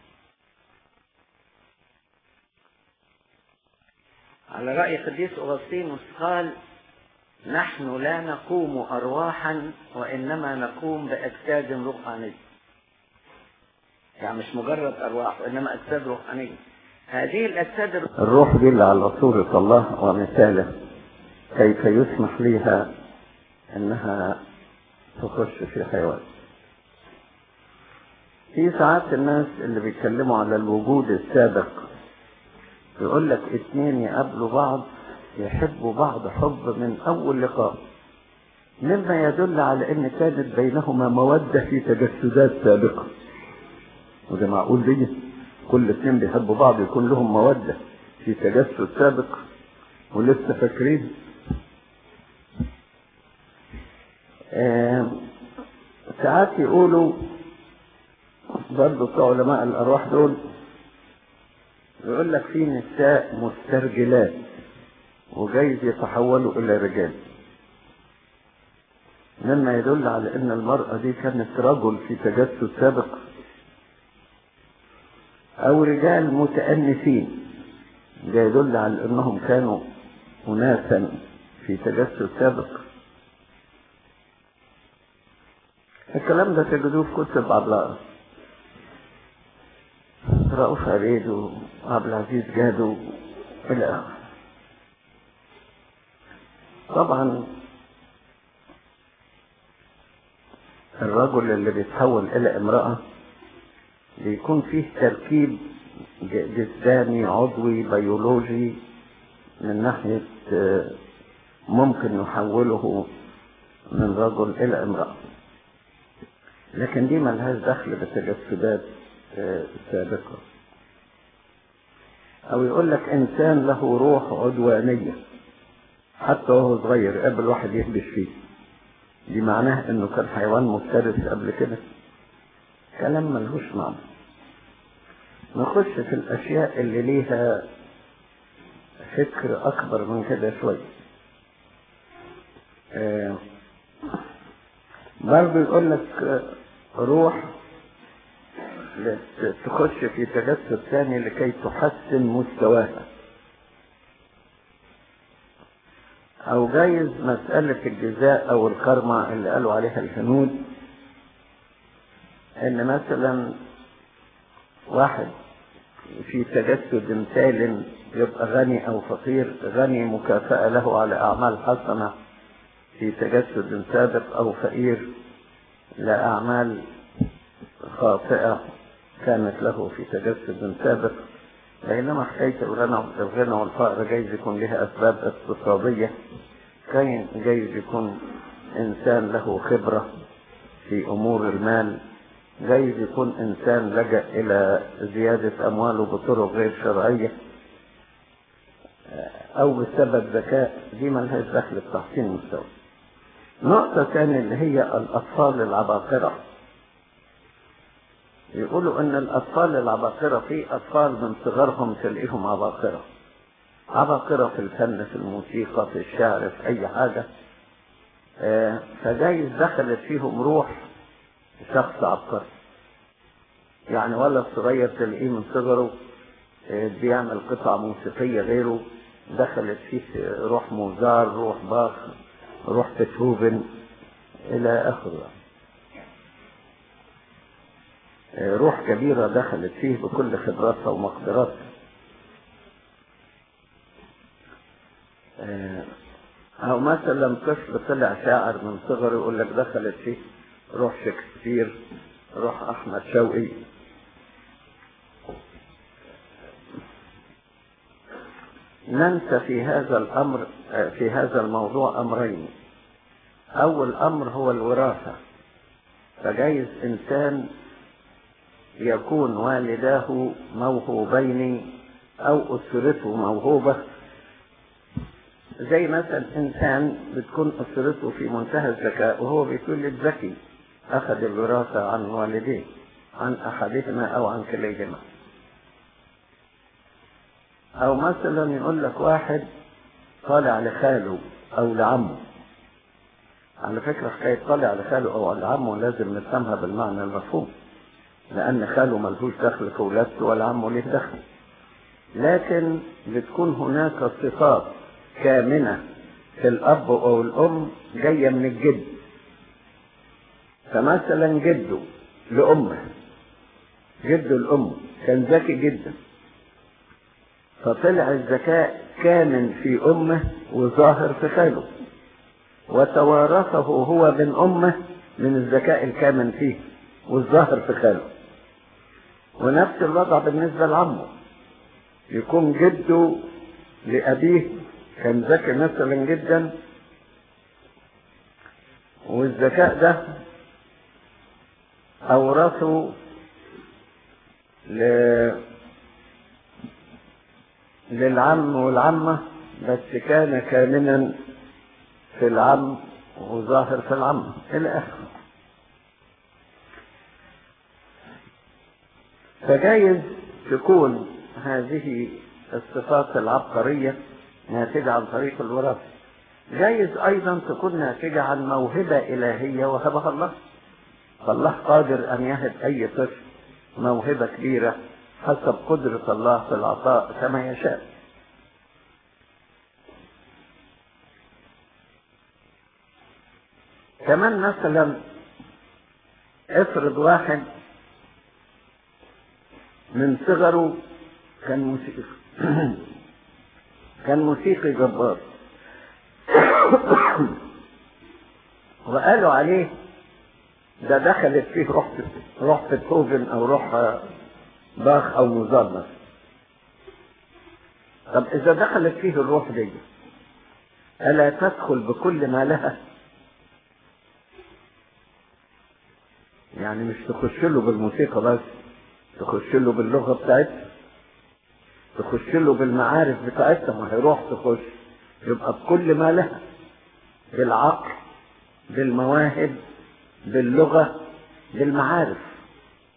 على رأي قديس أغسطينوس قال نحن لا نقوم أرواحا وإنما نقوم بأجساد روحانية يعني مش مجرد أرواح وإنما أجساد روحانية هذه الأجساد الروح دي اللي على صورة الله ومثاله كيف يسمح لها انها تخش في حيوان في ساعات الناس اللي بيتكلموا على الوجود السابق يقول لك اتنين يقابلوا بعض يحبوا بعض حب من اول لقاء مما يدل على ان كانت بينهما مودة في تجسدات سابقة وده معقول دي كل اتنين بيحبوا بعض يكون لهم مودة في تجسد سابق ولسه فاكرين آه ساعات يقولوا برضه بتوع علماء الارواح دول يقول لك في نساء مسترجلات وجايز يتحولوا الى رجال مما يدل على ان المرأة دي كانت رجل في تجسد سابق او رجال متأنسين ده يدل على انهم كانوا اناسا في تجسد سابق الكلام ده تجدوه في كتب عبد رؤوف عبيد وعبد العزيز جادو الى اخره طبعا الرجل اللي بيتحول الى امرأة بيكون فيه تركيب جسداني عضوي بيولوجي من ناحية ممكن يحوله من رجل إلى امرأة لكن دي ملهاش دخل بالتجسدات السابقة أو يقول لك إنسان له روح عدوانية حتى وهو صغير قبل واحد يهبش فيه دي معناه إنه كان حيوان مفترس قبل كده كلام ملهوش معنى نخش في الأشياء اللي ليها فكر أكبر من كده شوية آه برضه يقول لك آه، روح لت- تخش في تجسد ثاني لكي تحسن مستواها أو جايز مسألة الجزاء أو الكرمة اللي قالوا عليها الهنود إن مثلا واحد في تجسد مثال يبقى غني أو فقير غني مكافأة له على أعمال حسنة في تجسد سابق أو فقير لأعمال خاطئة كانت له في تجسد سابق بينما حكاية الغنى الغنى والفقر جايز يكون لها أسباب اقتصادية كاين جايز يكون إنسان له خبرة في أمور المال جايز يكون إنسان لجأ إلى زيادة أمواله بطرق غير شرعية أو بسبب ذكاء دي ملهاش دخل بتحسين المستوى نقطة ثانية اللي هي الأطفال العباقرة يقولوا ان الاطفال العباقرة في اطفال من صغرهم تلاقيهم عباقرة عباقرة في الفن في الموسيقى في الشعر في اي حاجة آه، فجايز دخلت فيهم روح شخص عبقري يعني ولد صغير تلاقيه من صغره آه، بيعمل قطع موسيقية غيره دخلت فيه روح موزار روح باخ روح بيتهوفن الى اخره روح كبيرة دخلت فيه بكل خبراتها ومقدراتها أو مثلا طفل طلع شاعر من صغره يقول لك دخلت فيه روح شكسبير روح أحمد شوقي ننسى في هذا الأمر في هذا الموضوع أمرين أول أمر هو الوراثة فجايز إنسان يكون والداه موهوبين أو أسرته موهوبة زي مثلا إنسان بتكون أسرته في منتهى الذكاء وهو بيتولد ذكي أخذ الوراثة عن والديه عن أحدهما أو عن كليهما أو مثلا يقول لك واحد طالع لخاله أو لعمه على فكرة حكاية طالع لخاله أو لعمه لازم نفهمها بالمعنى المفهوم لأن خاله ملهوش دخل في ولادته ولا عمه ليه دخل لكن بتكون هناك صفات كامنة في الأب أو الأم جاية من الجد فمثلا جده لأمه جده الأم كان ذكي جدا فطلع الذكاء كامن في أمه وظاهر في خاله وتوارثه هو من أمه من الذكاء الكامن فيه والظاهر في خاله ونفس الوضع بالنسبة لعمه يكون جده لأبيه كان ذكي مثلا جدا والذكاء ده أورثه ل... للعم والعمة بس كان كامنا في العم وظاهر في العم إلى آخره فجايز تكون هذه الصفات العبقرية ناتجة عن طريق الوراثة جايز أيضا تكون ناتجة عن موهبة إلهية وهبها الله فالله قادر أن يهب أي طفل موهبة كبيرة حسب قدرة الله في العطاء كما يشاء كمان مثلا افرض واحد من صغره كان موسيقي كان موسيقي جبار وقالوا عليه ده دخلت فيه روح روح بيتهوفن او روح باخ او موزار مثلا طب اذا دخلت فيه الروح دي الا تدخل بكل ما لها يعني مش تخش له بالموسيقى بس تخش له باللغة بتاعتها تخش له بالمعارف بتاعتها ما هيروح تخش يبقى بكل ما لها بالعقل بالمواهب باللغة بالمعارف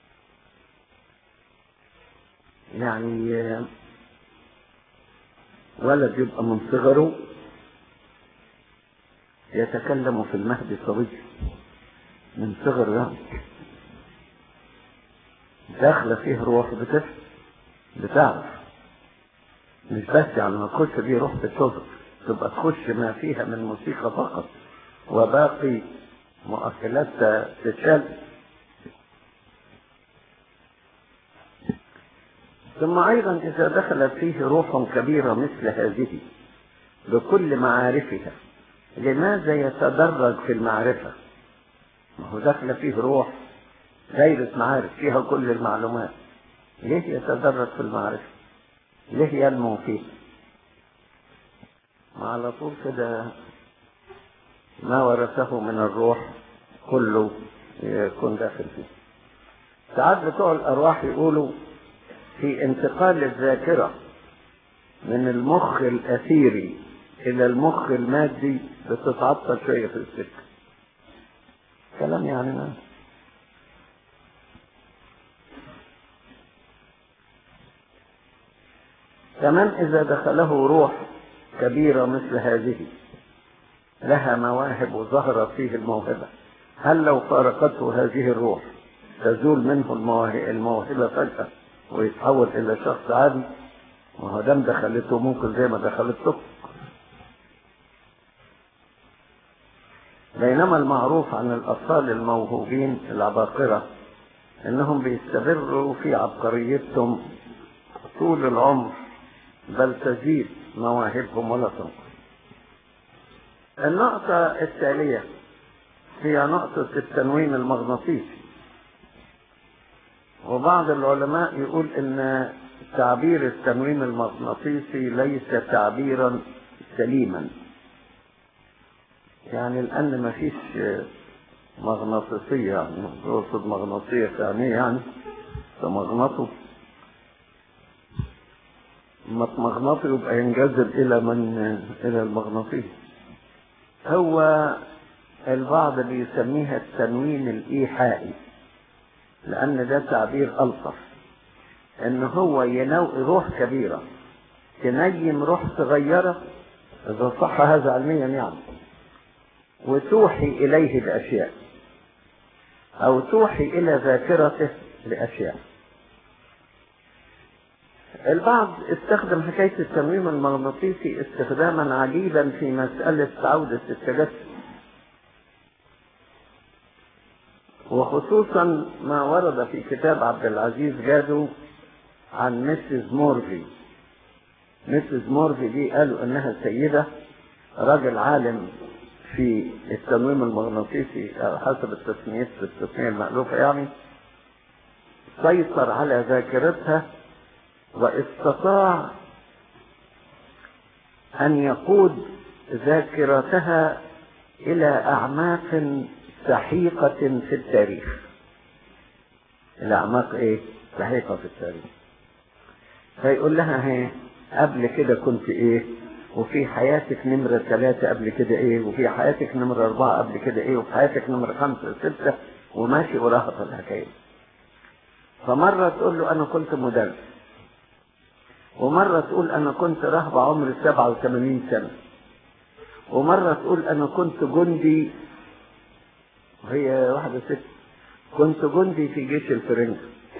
يعني ولد يبقى من صغره يتكلم في المهد صبي من صغر يعني داخلة فيه روح بتفهم بتعرف مش بس يعني ما تخش دي روح بتشوفك تبقى تخش ما فيها من موسيقى فقط وباقي مؤكلات تتشال ثم أيضا إذا دخلت فيه روح كبيرة مثل هذه بكل معارفها لماذا يتدرج في المعرفة ما هو داخل فيه روح دايرة معارف فيها كل المعلومات ليه يتدرج في المعرفة ليه ينمو فيه ما على طول كده ما ورثه من الروح كله يكون داخل فيه ساعات بتوع الأرواح يقولوا في انتقال الذاكرة من المخ الأثيري إلى المخ المادي بتتعطل شوية في السكة كلام يعني ما كمان إذا دخله روح كبيرة مثل هذه لها مواهب وظهرت فيه الموهبة هل لو فارقته هذه الروح تزول منه الموهبة فجأة ويتحول إلى شخص عادي وهو دام دخلته ممكن زي ما دخلته بينما المعروف عن الأطفال الموهوبين العباقرة إنهم بيستمروا في عبقريتهم طول العمر بل تزيد مواهبهم ولا تنقص النقطة التالية هي نقطة التنويم المغناطيسي وبعض العلماء يقول ان تعبير التنويم المغناطيسي ليس تعبيرا سليما يعني لان ما فيش مغناطيسية يعني يقصد مغناطية يعني يعني فمغناطه مغناطه يبقى ينجذب الى من الى المغناطيس هو البعض بيسميها التنويم الايحائي لان ده تعبير الطف ان هو ينو روح كبيرة تنيم روح صغيرة اذا صح هذا علميا يعني وتوحي اليه باشياء او توحي الى ذاكرته باشياء البعض استخدم حكاية التنويم المغناطيسي استخداما عجيبا في مسألة عودة التجسس وخصوصا ما ورد في كتاب عبد العزيز جادو عن مسز مورفي مسز مورفي دي قالوا انها سيدة راجل عالم في التنويم المغناطيسي حسب التسميات التسمية المألوفة يعني سيطر على ذاكرتها واستطاع ان يقود ذاكرتها الى اعماق سحيقة في التاريخ الاعماق ايه سحيقة في التاريخ فيقول لها هي قبل كده كنت ايه وفي حياتك نمرة ثلاثة قبل كده ايه وفي حياتك نمرة اربعة قبل كده ايه وفي حياتك نمرة خمسة ستة وماشي وراها في الحكاية فمرة تقول له انا كنت مدرس ومرة تقول أنا كنت رهبة عمري 87 سنة ومرة تقول أنا كنت جندي وهي واحدة ست كنت جندي في جيش الفرنج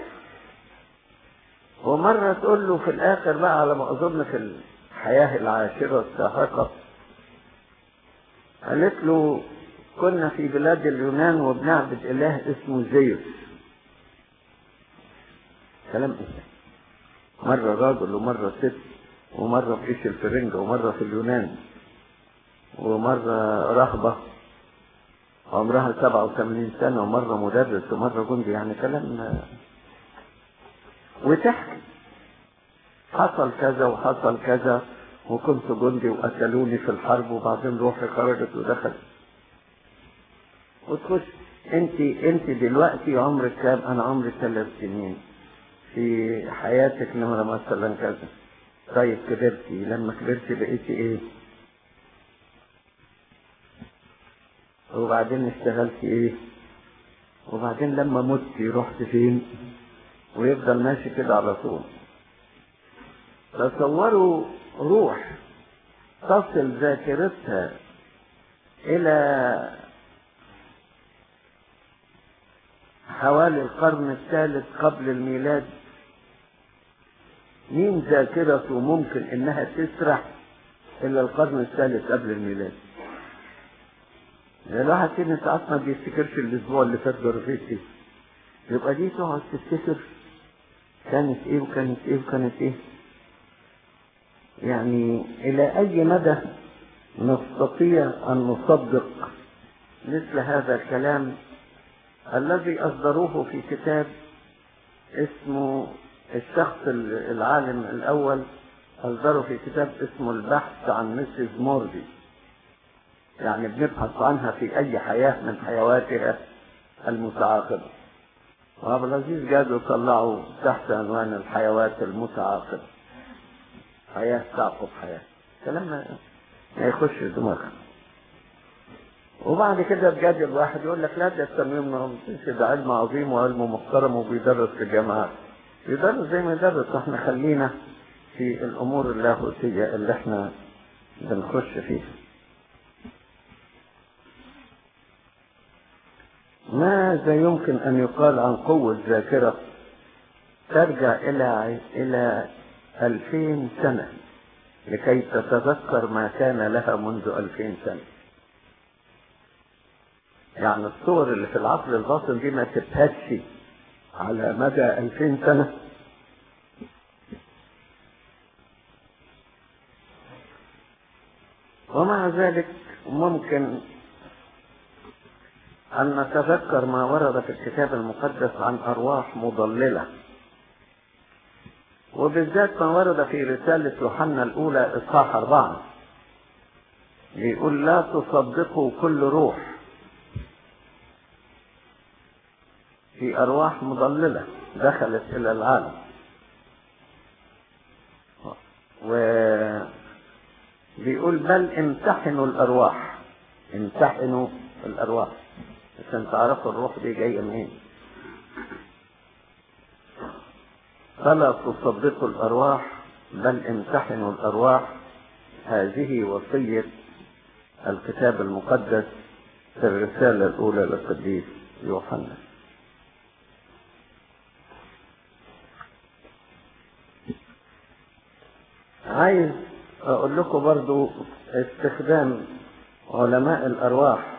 ومرة تقول له في الآخر بقى على ما أظن في الحياة العاشرة الساحقة قالت له كنا في بلاد اليونان وبنعبد إله اسمه زيوس كلام إيه مرة راجل ومرة ست ومرة في جيش الفرنجة ومرة في اليونان ومرة رهبة عمرها 87 سنة ومرة مدرس ومرة جندي يعني كلام وتحكي حصل كذا وحصل كذا وكنت جندي وقتلوني في الحرب وبعدين روحي خرجت ودخلت وتخش انت انت دلوقتي عمرك كام انا عمري ثلاث سنين في حياتك نمرة مثلا كذا طيب كبرتي لما كبرتي بقيتي ايه وبعدين اشتغلتي ايه وبعدين لما متي رحت فين ويفضل ماشي كده على طول تصوروا روح تصل ذاكرتها إلى حوالي القرن الثالث قبل الميلاد مين ذاكرته ممكن انها تسرح الى القرن الثالث قبل الميلاد ده الواحد كده ساعات ما بيفتكرش الاسبوع اللي فات ده فيه يبقى دي تقعد تفتكر كانت ايه وكانت ايه وكانت ايه يعني الى اي مدى نستطيع ان نصدق مثل هذا الكلام الذي اصدروه في كتاب اسمه الشخص العالم الاول اصدره في كتاب اسمه البحث عن مسز موردي يعني بنبحث عنها في اي حياة من حيواتها المتعاقبة وعبد العزيز جاد طلعوا تحت عنوان الحيوات المتعاقبة حياة تعقب حياة كلام ما يخش دماغك وبعد كده بجد الواحد يقول لك لا ده التميم رمسيس ده علم عظيم وعلم محترم وبيدرس في الجامعات يدرس زي ما يدرس احنا خلينا في الامور اللاهوتية اللي احنا بنخش فيها ماذا يمكن ان يقال عن قوة ذاكرة ترجع الى الى الفين سنة لكي تتذكر ما كان لها منذ الفين سنة يعني الصور اللي في العقل الباطن دي ما تبهتش على مدى الفين سنة ومع ذلك ممكن أن نتذكر ما ورد في الكتاب المقدس عن أرواح مضللة وبالذات ما ورد في رسالة يوحنا الأولى إصحاح أربعة بيقول لا تصدقوا كل روح في أرواح مضللة دخلت إلى العالم وبيقول بل امتحنوا الأرواح امتحنوا الأرواح عشان تعرفوا الروح دي جاية منين فلا تصدقوا الأرواح بل امتحنوا الأرواح هذه وصية الكتاب المقدس في الرسالة الأولى للقديس يوحنا عايز أقول لكم برضو استخدام علماء الأرواح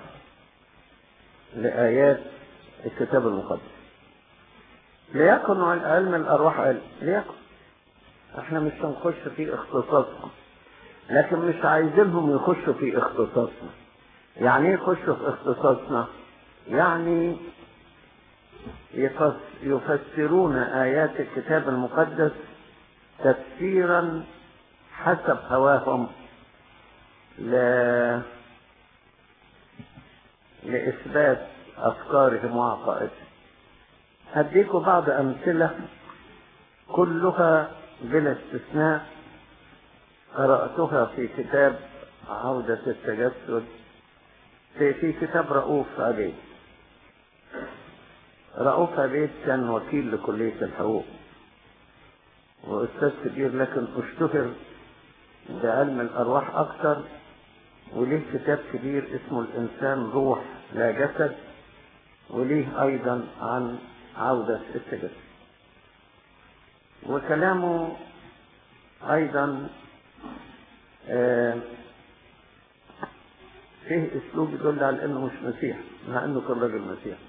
لآيات الكتاب المقدس ليكن علم الأرواح علم ليكن احنا مش هنخش في اختصاصهم لكن مش عايزينهم يخشوا في اختصاصنا يعني ايه يخشوا في اختصاصنا يعني يفسرون آيات الكتاب المقدس تفسيرا حسب هواهم ل... لإثبات أفكارهم وعقائدهم هديكم بعض أمثلة كلها بلا استثناء قرأتها في كتاب عودة التجسد في, في كتاب رؤوف عبيد رؤوف عبيد كان وكيل لكلية الحقوق وأستاذ كبير لكن اشتهر بعلم الأرواح أكثر وليه كتاب كبير اسمه الإنسان روح لا جسد وليه أيضا عن عودة التجسد وكلامه أيضا آه فيه أسلوب يدل على أنه مش مسيح مع أنه كان راجل مسيح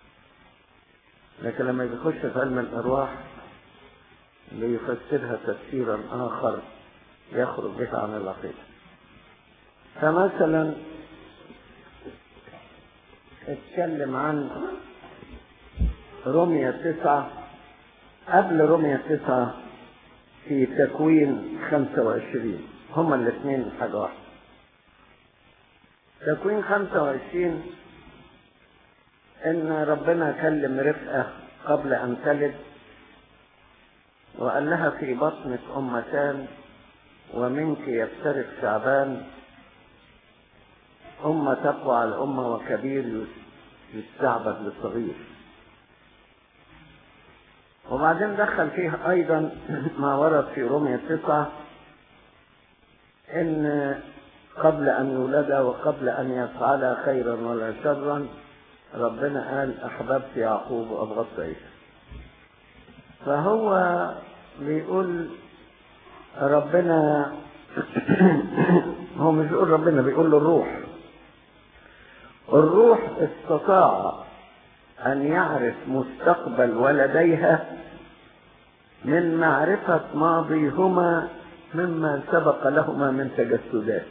لكن لما بيخش في علم الأرواح ليفسرها تفسيرا آخر يخرج به عن العقيدة فمثلا اتكلم عن رمية تسعة قبل رمية تسعة في تكوين خمسة وعشرين هما الاثنين حاجة واحدة تكوين خمسة وعشرين ان ربنا كلم رفقة قبل ان تلد وقال لها في بطنك امتان ومنك يفترق شعبان أمة تقوى على أمة وكبير يستعبد للصغير وبعدين دخل فيه أيضا ما ورد في رمية تسعة ان قبل ان يولد وقبل ان يفعل خيرا ولا شرا ربنا قال احببت يعقوب وابغضت عيسى فهو بيقول ربنا هو مش بيقول ربنا بيقول له الروح الروح استطاع ان يعرف مستقبل ولديها من معرفة ماضيهما مما سبق لهما من تجسدات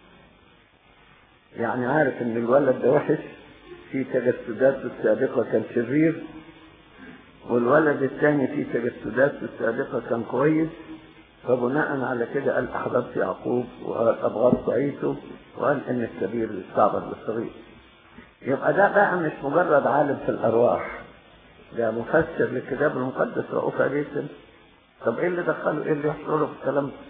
يعني عارف ان الولد ده وحش في تجسداته السابقة كان شرير والولد الثاني في تجسداته السابقة كان كويس فبناء على كده قال احببت يعقوب وقال ابغضت عيسو وقال ان الكبير يستعبد بالصغير يبقى ده بقى مش مجرد عالم في الارواح ده مفسر للكتاب المقدس رؤوف جدا طب ايه اللي دخله ايه اللي يحصل له في الكلام ده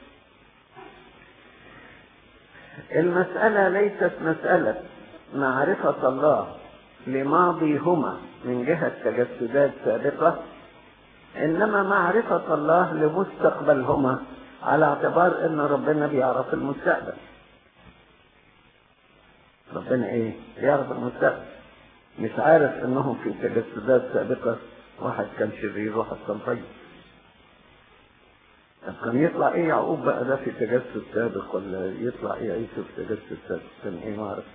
المسألة ليست مسألة معرفة الله لماضيهما من جهة تجسدات سابقة إنما معرفة الله لمستقبلهما على اعتبار إن ربنا بيعرف المستقبل ربنا إيه؟ بيعرف المستقبل مش عارف إنهم في تجسدات سابقة واحد كان شرير واحد كان طيب طب كان يطلع ايه يعقوب بقى ده في تجسد سابق ولا يطلع ايه عيسى في تجسد سابق كان ايه ما اعرف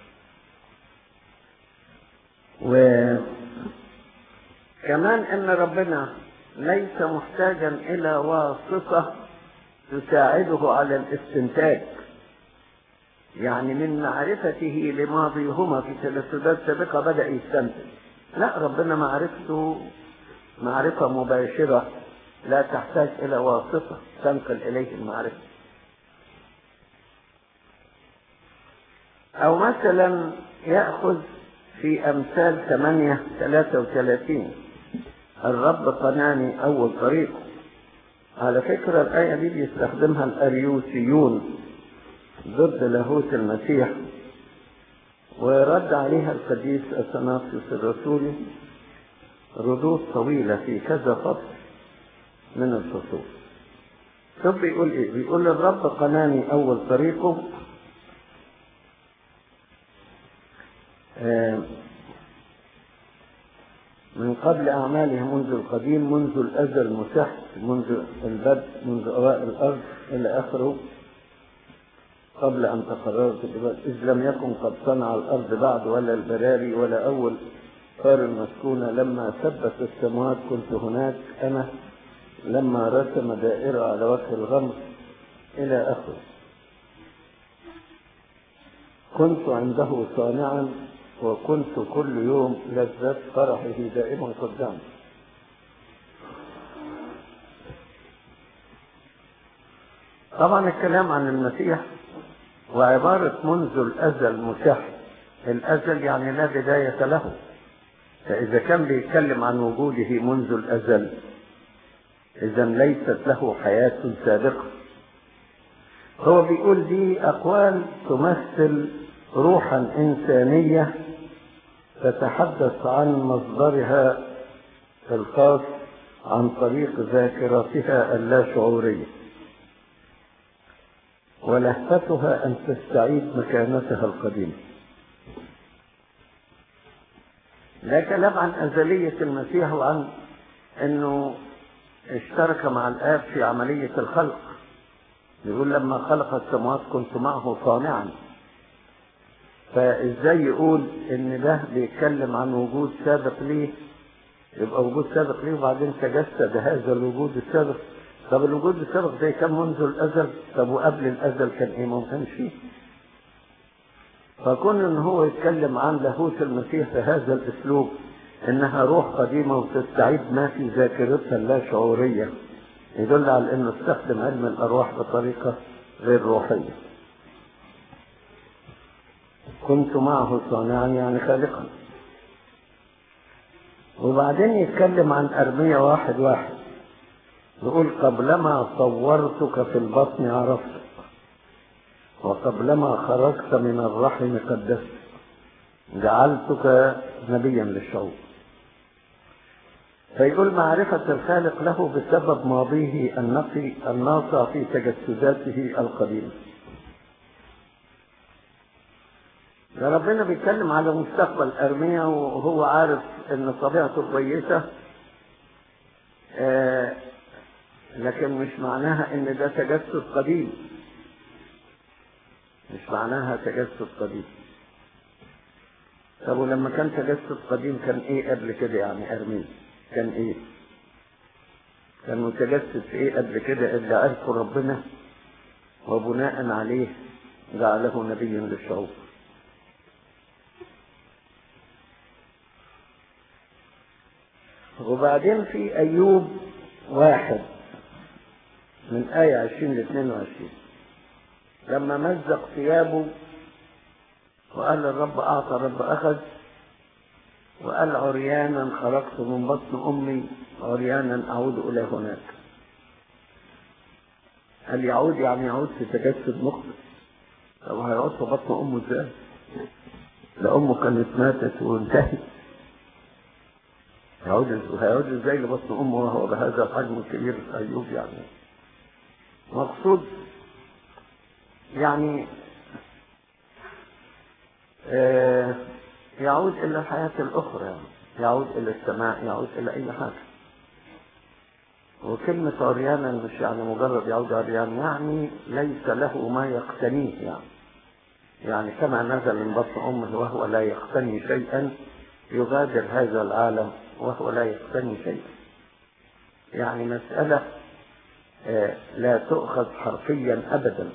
وكمان ان ربنا ليس محتاجا الى واسطة تساعده على الاستنتاج يعني من معرفته لماضيهما في تجسدات سابقة بدأ يستنتج لا ربنا معرفته معرفة مباشرة لا تحتاج إلى واسطة تنقل إليه المعرفة أو مثلا يأخذ في أمثال 8 33 الرب قناني أول طريق على فكرة الآية دي بيستخدمها الأريوسيون ضد لاهوت المسيح ورد عليها القديس أثناسيوس الرسولي ردود طويلة في كذا فصل من الفصول شوف بيقول ايه بيقول الرب قناني اول طريقه آه من قبل أعماله منذ القديم منذ الأزل مسح منذ البدء منذ أوائل الأرض إلى آخره قبل أن تقررت العباد إذ لم يكن قد صنع الأرض بعد ولا البراري ولا أول قار المسكونة لما ثبت السماوات كنت هناك أنا لما رسم دائرة على وجه الغمر إلى آخره كنت عنده صانعا وكنت كل يوم لذة فرحه دائما قدامه طبعا الكلام عن المسيح وعبارة منذ الأزل متاح الأزل يعني لا بداية له فإذا كان بيتكلم عن وجوده منذ الأزل إذا ليست له حياة سابقة هو بيقول دي أقوال تمثل روحا إنسانية تتحدث عن مصدرها الخاص عن طريق ذاكرتها اللاشعورية ولهفتها أن تستعيد مكانتها القديمة لا كلام عن أزلية المسيح وعن أنه اشترك مع الآب في عملية الخلق يقول لما خلق السماوات كنت معه صانعا فازاي يقول ان ده بيتكلم عن وجود سابق ليه يبقى وجود سابق ليه وبعدين تجسد هذا الوجود السابق طب الوجود السابق ده كان منذ الازل طب وقبل الازل كان ايه ما كانش فيه فكون ان هو يتكلم عن لاهوت المسيح بهذا الاسلوب انها روح قديمه وتستعيد ما في ذاكرتها اللاشعوريه يدل على انه استخدم علم الارواح بطريقه غير روحيه كنت معه صانعا يعني خالقا وبعدين يتكلم عن أرمية واحد واحد يقول قبلما صورتك في البطن عرفتك وقبلما خرجت من الرحم قدست جعلتك نبيا للشعوب فيقول معرفة الخالق له بسبب ماضيه النقي الناصع في تجسداته القديمة ده ربنا بيتكلم على مستقبل أرميا وهو عارف إن طبيعته كويسة آه لكن مش معناها إن ده تجسد قديم مش معناها تجسد قديم طب ولما كان تجسد قديم كان ايه قبل كده يعني ارمين كان ايه كان متجسد في ايه قبل كده اللي عرفه ربنا وبناء عليه جعله نبيا للشعوب وبعدين في ايوب واحد من آية 20 ل 22 لما مزق ثيابه وقال الرب أعطى الرب أخذ وقال عريانا خرجت من بطن أمي عريانا أعود إلى هناك قال يعود يعني يعود في تجسد مخلص طب هيعود في بطن أمه إزاي؟ ده أمه كانت ماتت وانتهت هيعود هيعود ازاي لبطن أمه وهو بهذا الحجم الكبير أيوب يعني مقصود يعني آه يعود إلى الحياة الأخرى يعني. يعود إلى السماء يعود إلى أي حاجة وكلمة عريانا مش يعني مجرد يعود عريان يعني ليس له ما يقتنيه يعني يعني كما نزل من بطن أمه وهو لا يقتني شيئا يغادر هذا العالم وهو لا يقتني شيئا يعني مسألة آه لا تؤخذ حرفيا أبدا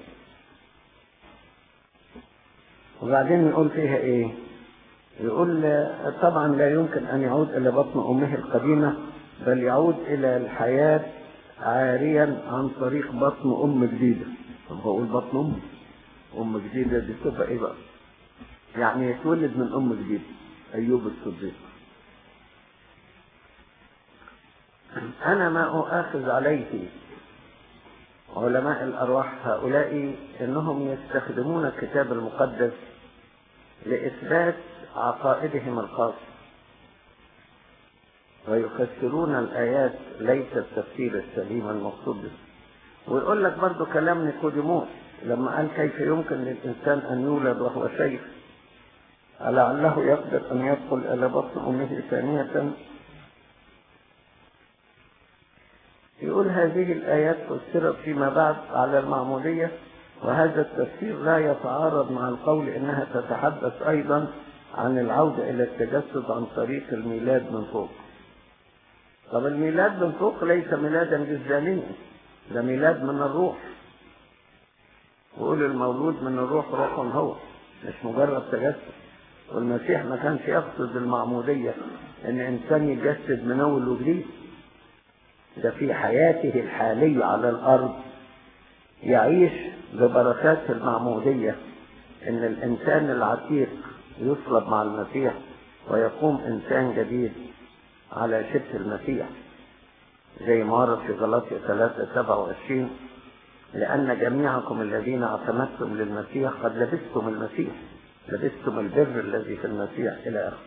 وبعدين يقول فيها ايه يقول طبعا لا يمكن ان يعود الى بطن امه القديمه بل يعود الى الحياه عاريا عن طريق بطن ام جديده طب بقول بطن ام ام جديده دي تبقى ايه بقى يعني يتولد من ام جديده ايوب الصديق انا ما اؤاخذ عليه علماء الأرواح هؤلاء إنهم يستخدمون الكتاب المقدس لإثبات عقائدهم الخاصة ويفسرون الآيات ليس التفسير السليم المقصود به ويقول لك برضو كلام نيكوديموس لما قال كيف يمكن للإنسان أن يولد وهو شيخ لعله يقدر أن يدخل إلى بطن أمه ثانية يقول هذه الآيات فسرت فيما بعد على المعمودية وهذا التفسير لا يتعارض مع القول إنها تتحدث أيضا عن العودة إلى التجسد عن طريق الميلاد من فوق طب الميلاد من فوق ليس ميلادا جسدانيا ده ميلاد من الروح ويقول المولود من الروح روح هو مش مجرد تجسد والمسيح ما كانش يقصد المعمودية ان انسان يجسد من اول وجديد ده في حياته الحالية على الارض يعيش ببركات المعمودية ان الانسان العتيق يصلب مع المسيح ويقوم انسان جديد على شبه المسيح زي ما ورد في غلاطية 3 27 لأن جميعكم الذين اعتمدتم للمسيح قد لبستم المسيح لبستم البر الذي في المسيح إلى آخره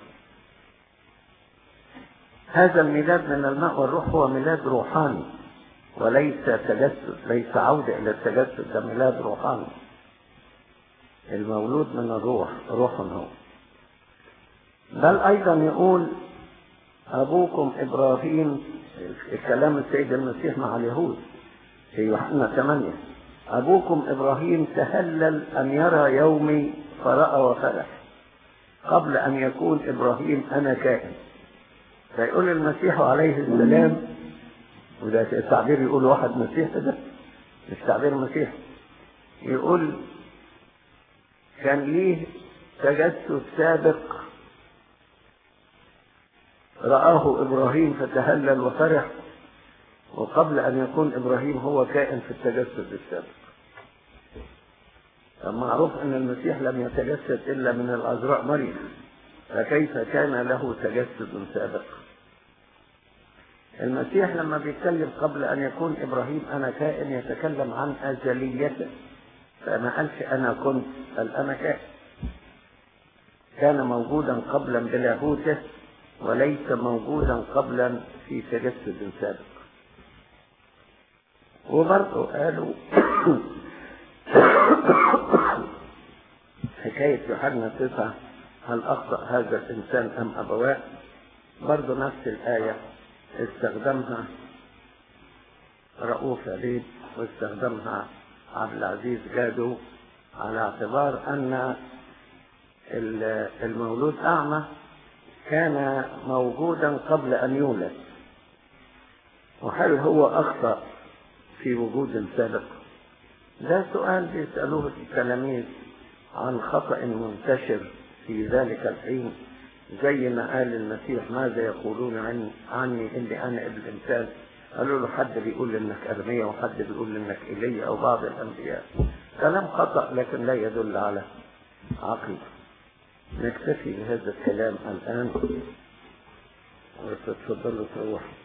هذا الميلاد من الماء والروح هو ميلاد روحاني وليس تجسد ليس عودة إلى التجسد ده ميلاد روحاني المولود من الروح روح هو بل أيضا يقول أبوكم إبراهيم الكلام السيد المسيح مع اليهود في يوحنا 8 أبوكم إبراهيم تهلل أن يرى يومي فرأى وفرح قبل أن يكون إبراهيم أنا كائن فيقول المسيح عليه السلام وده التعبير يقول واحد مسيح ده مش تعبير مسيح يقول كان ليه تجسد سابق رآه إبراهيم فتهلل وفرح وقبل أن يكون إبراهيم هو كائن في التجسد السابق معروف أن المسيح لم يتجسد إلا من العذراء مريم فكيف كان له تجسد سابق المسيح لما بيتكلم قبل أن يكون إبراهيم أنا كائن يتكلم عن أزليته فما قالش أنا كنت بل أنا كائن كان موجودا قبلا بلاهوته وليس موجودا قبلا في تجسد سابق وبرضه قالوا حكاية حكاية يوحنا تسعة هل أخطأ هذا الإنسان أم أبواه برضو نفس الآية استخدمها رؤوف عبيد واستخدمها عبد العزيز جادو على اعتبار أن المولود أعمى كان موجودا قبل أن يولد وهل هو أخطأ في وجود سابق ده سؤال بيسألوه التلاميذ عن خطأ منتشر في ذلك الحين زي ما قال المسيح ماذا يقولون عني, عني إني أنا ابن الإنسان قالوا له حد بيقول إنك أرمية وحد بيقول إنك إيليا أو بعض الأنبياء كلام خطأ لكن لا يدل على عقيدة نكتفي بهذا الكلام الآن وتتفضلوا تروحوا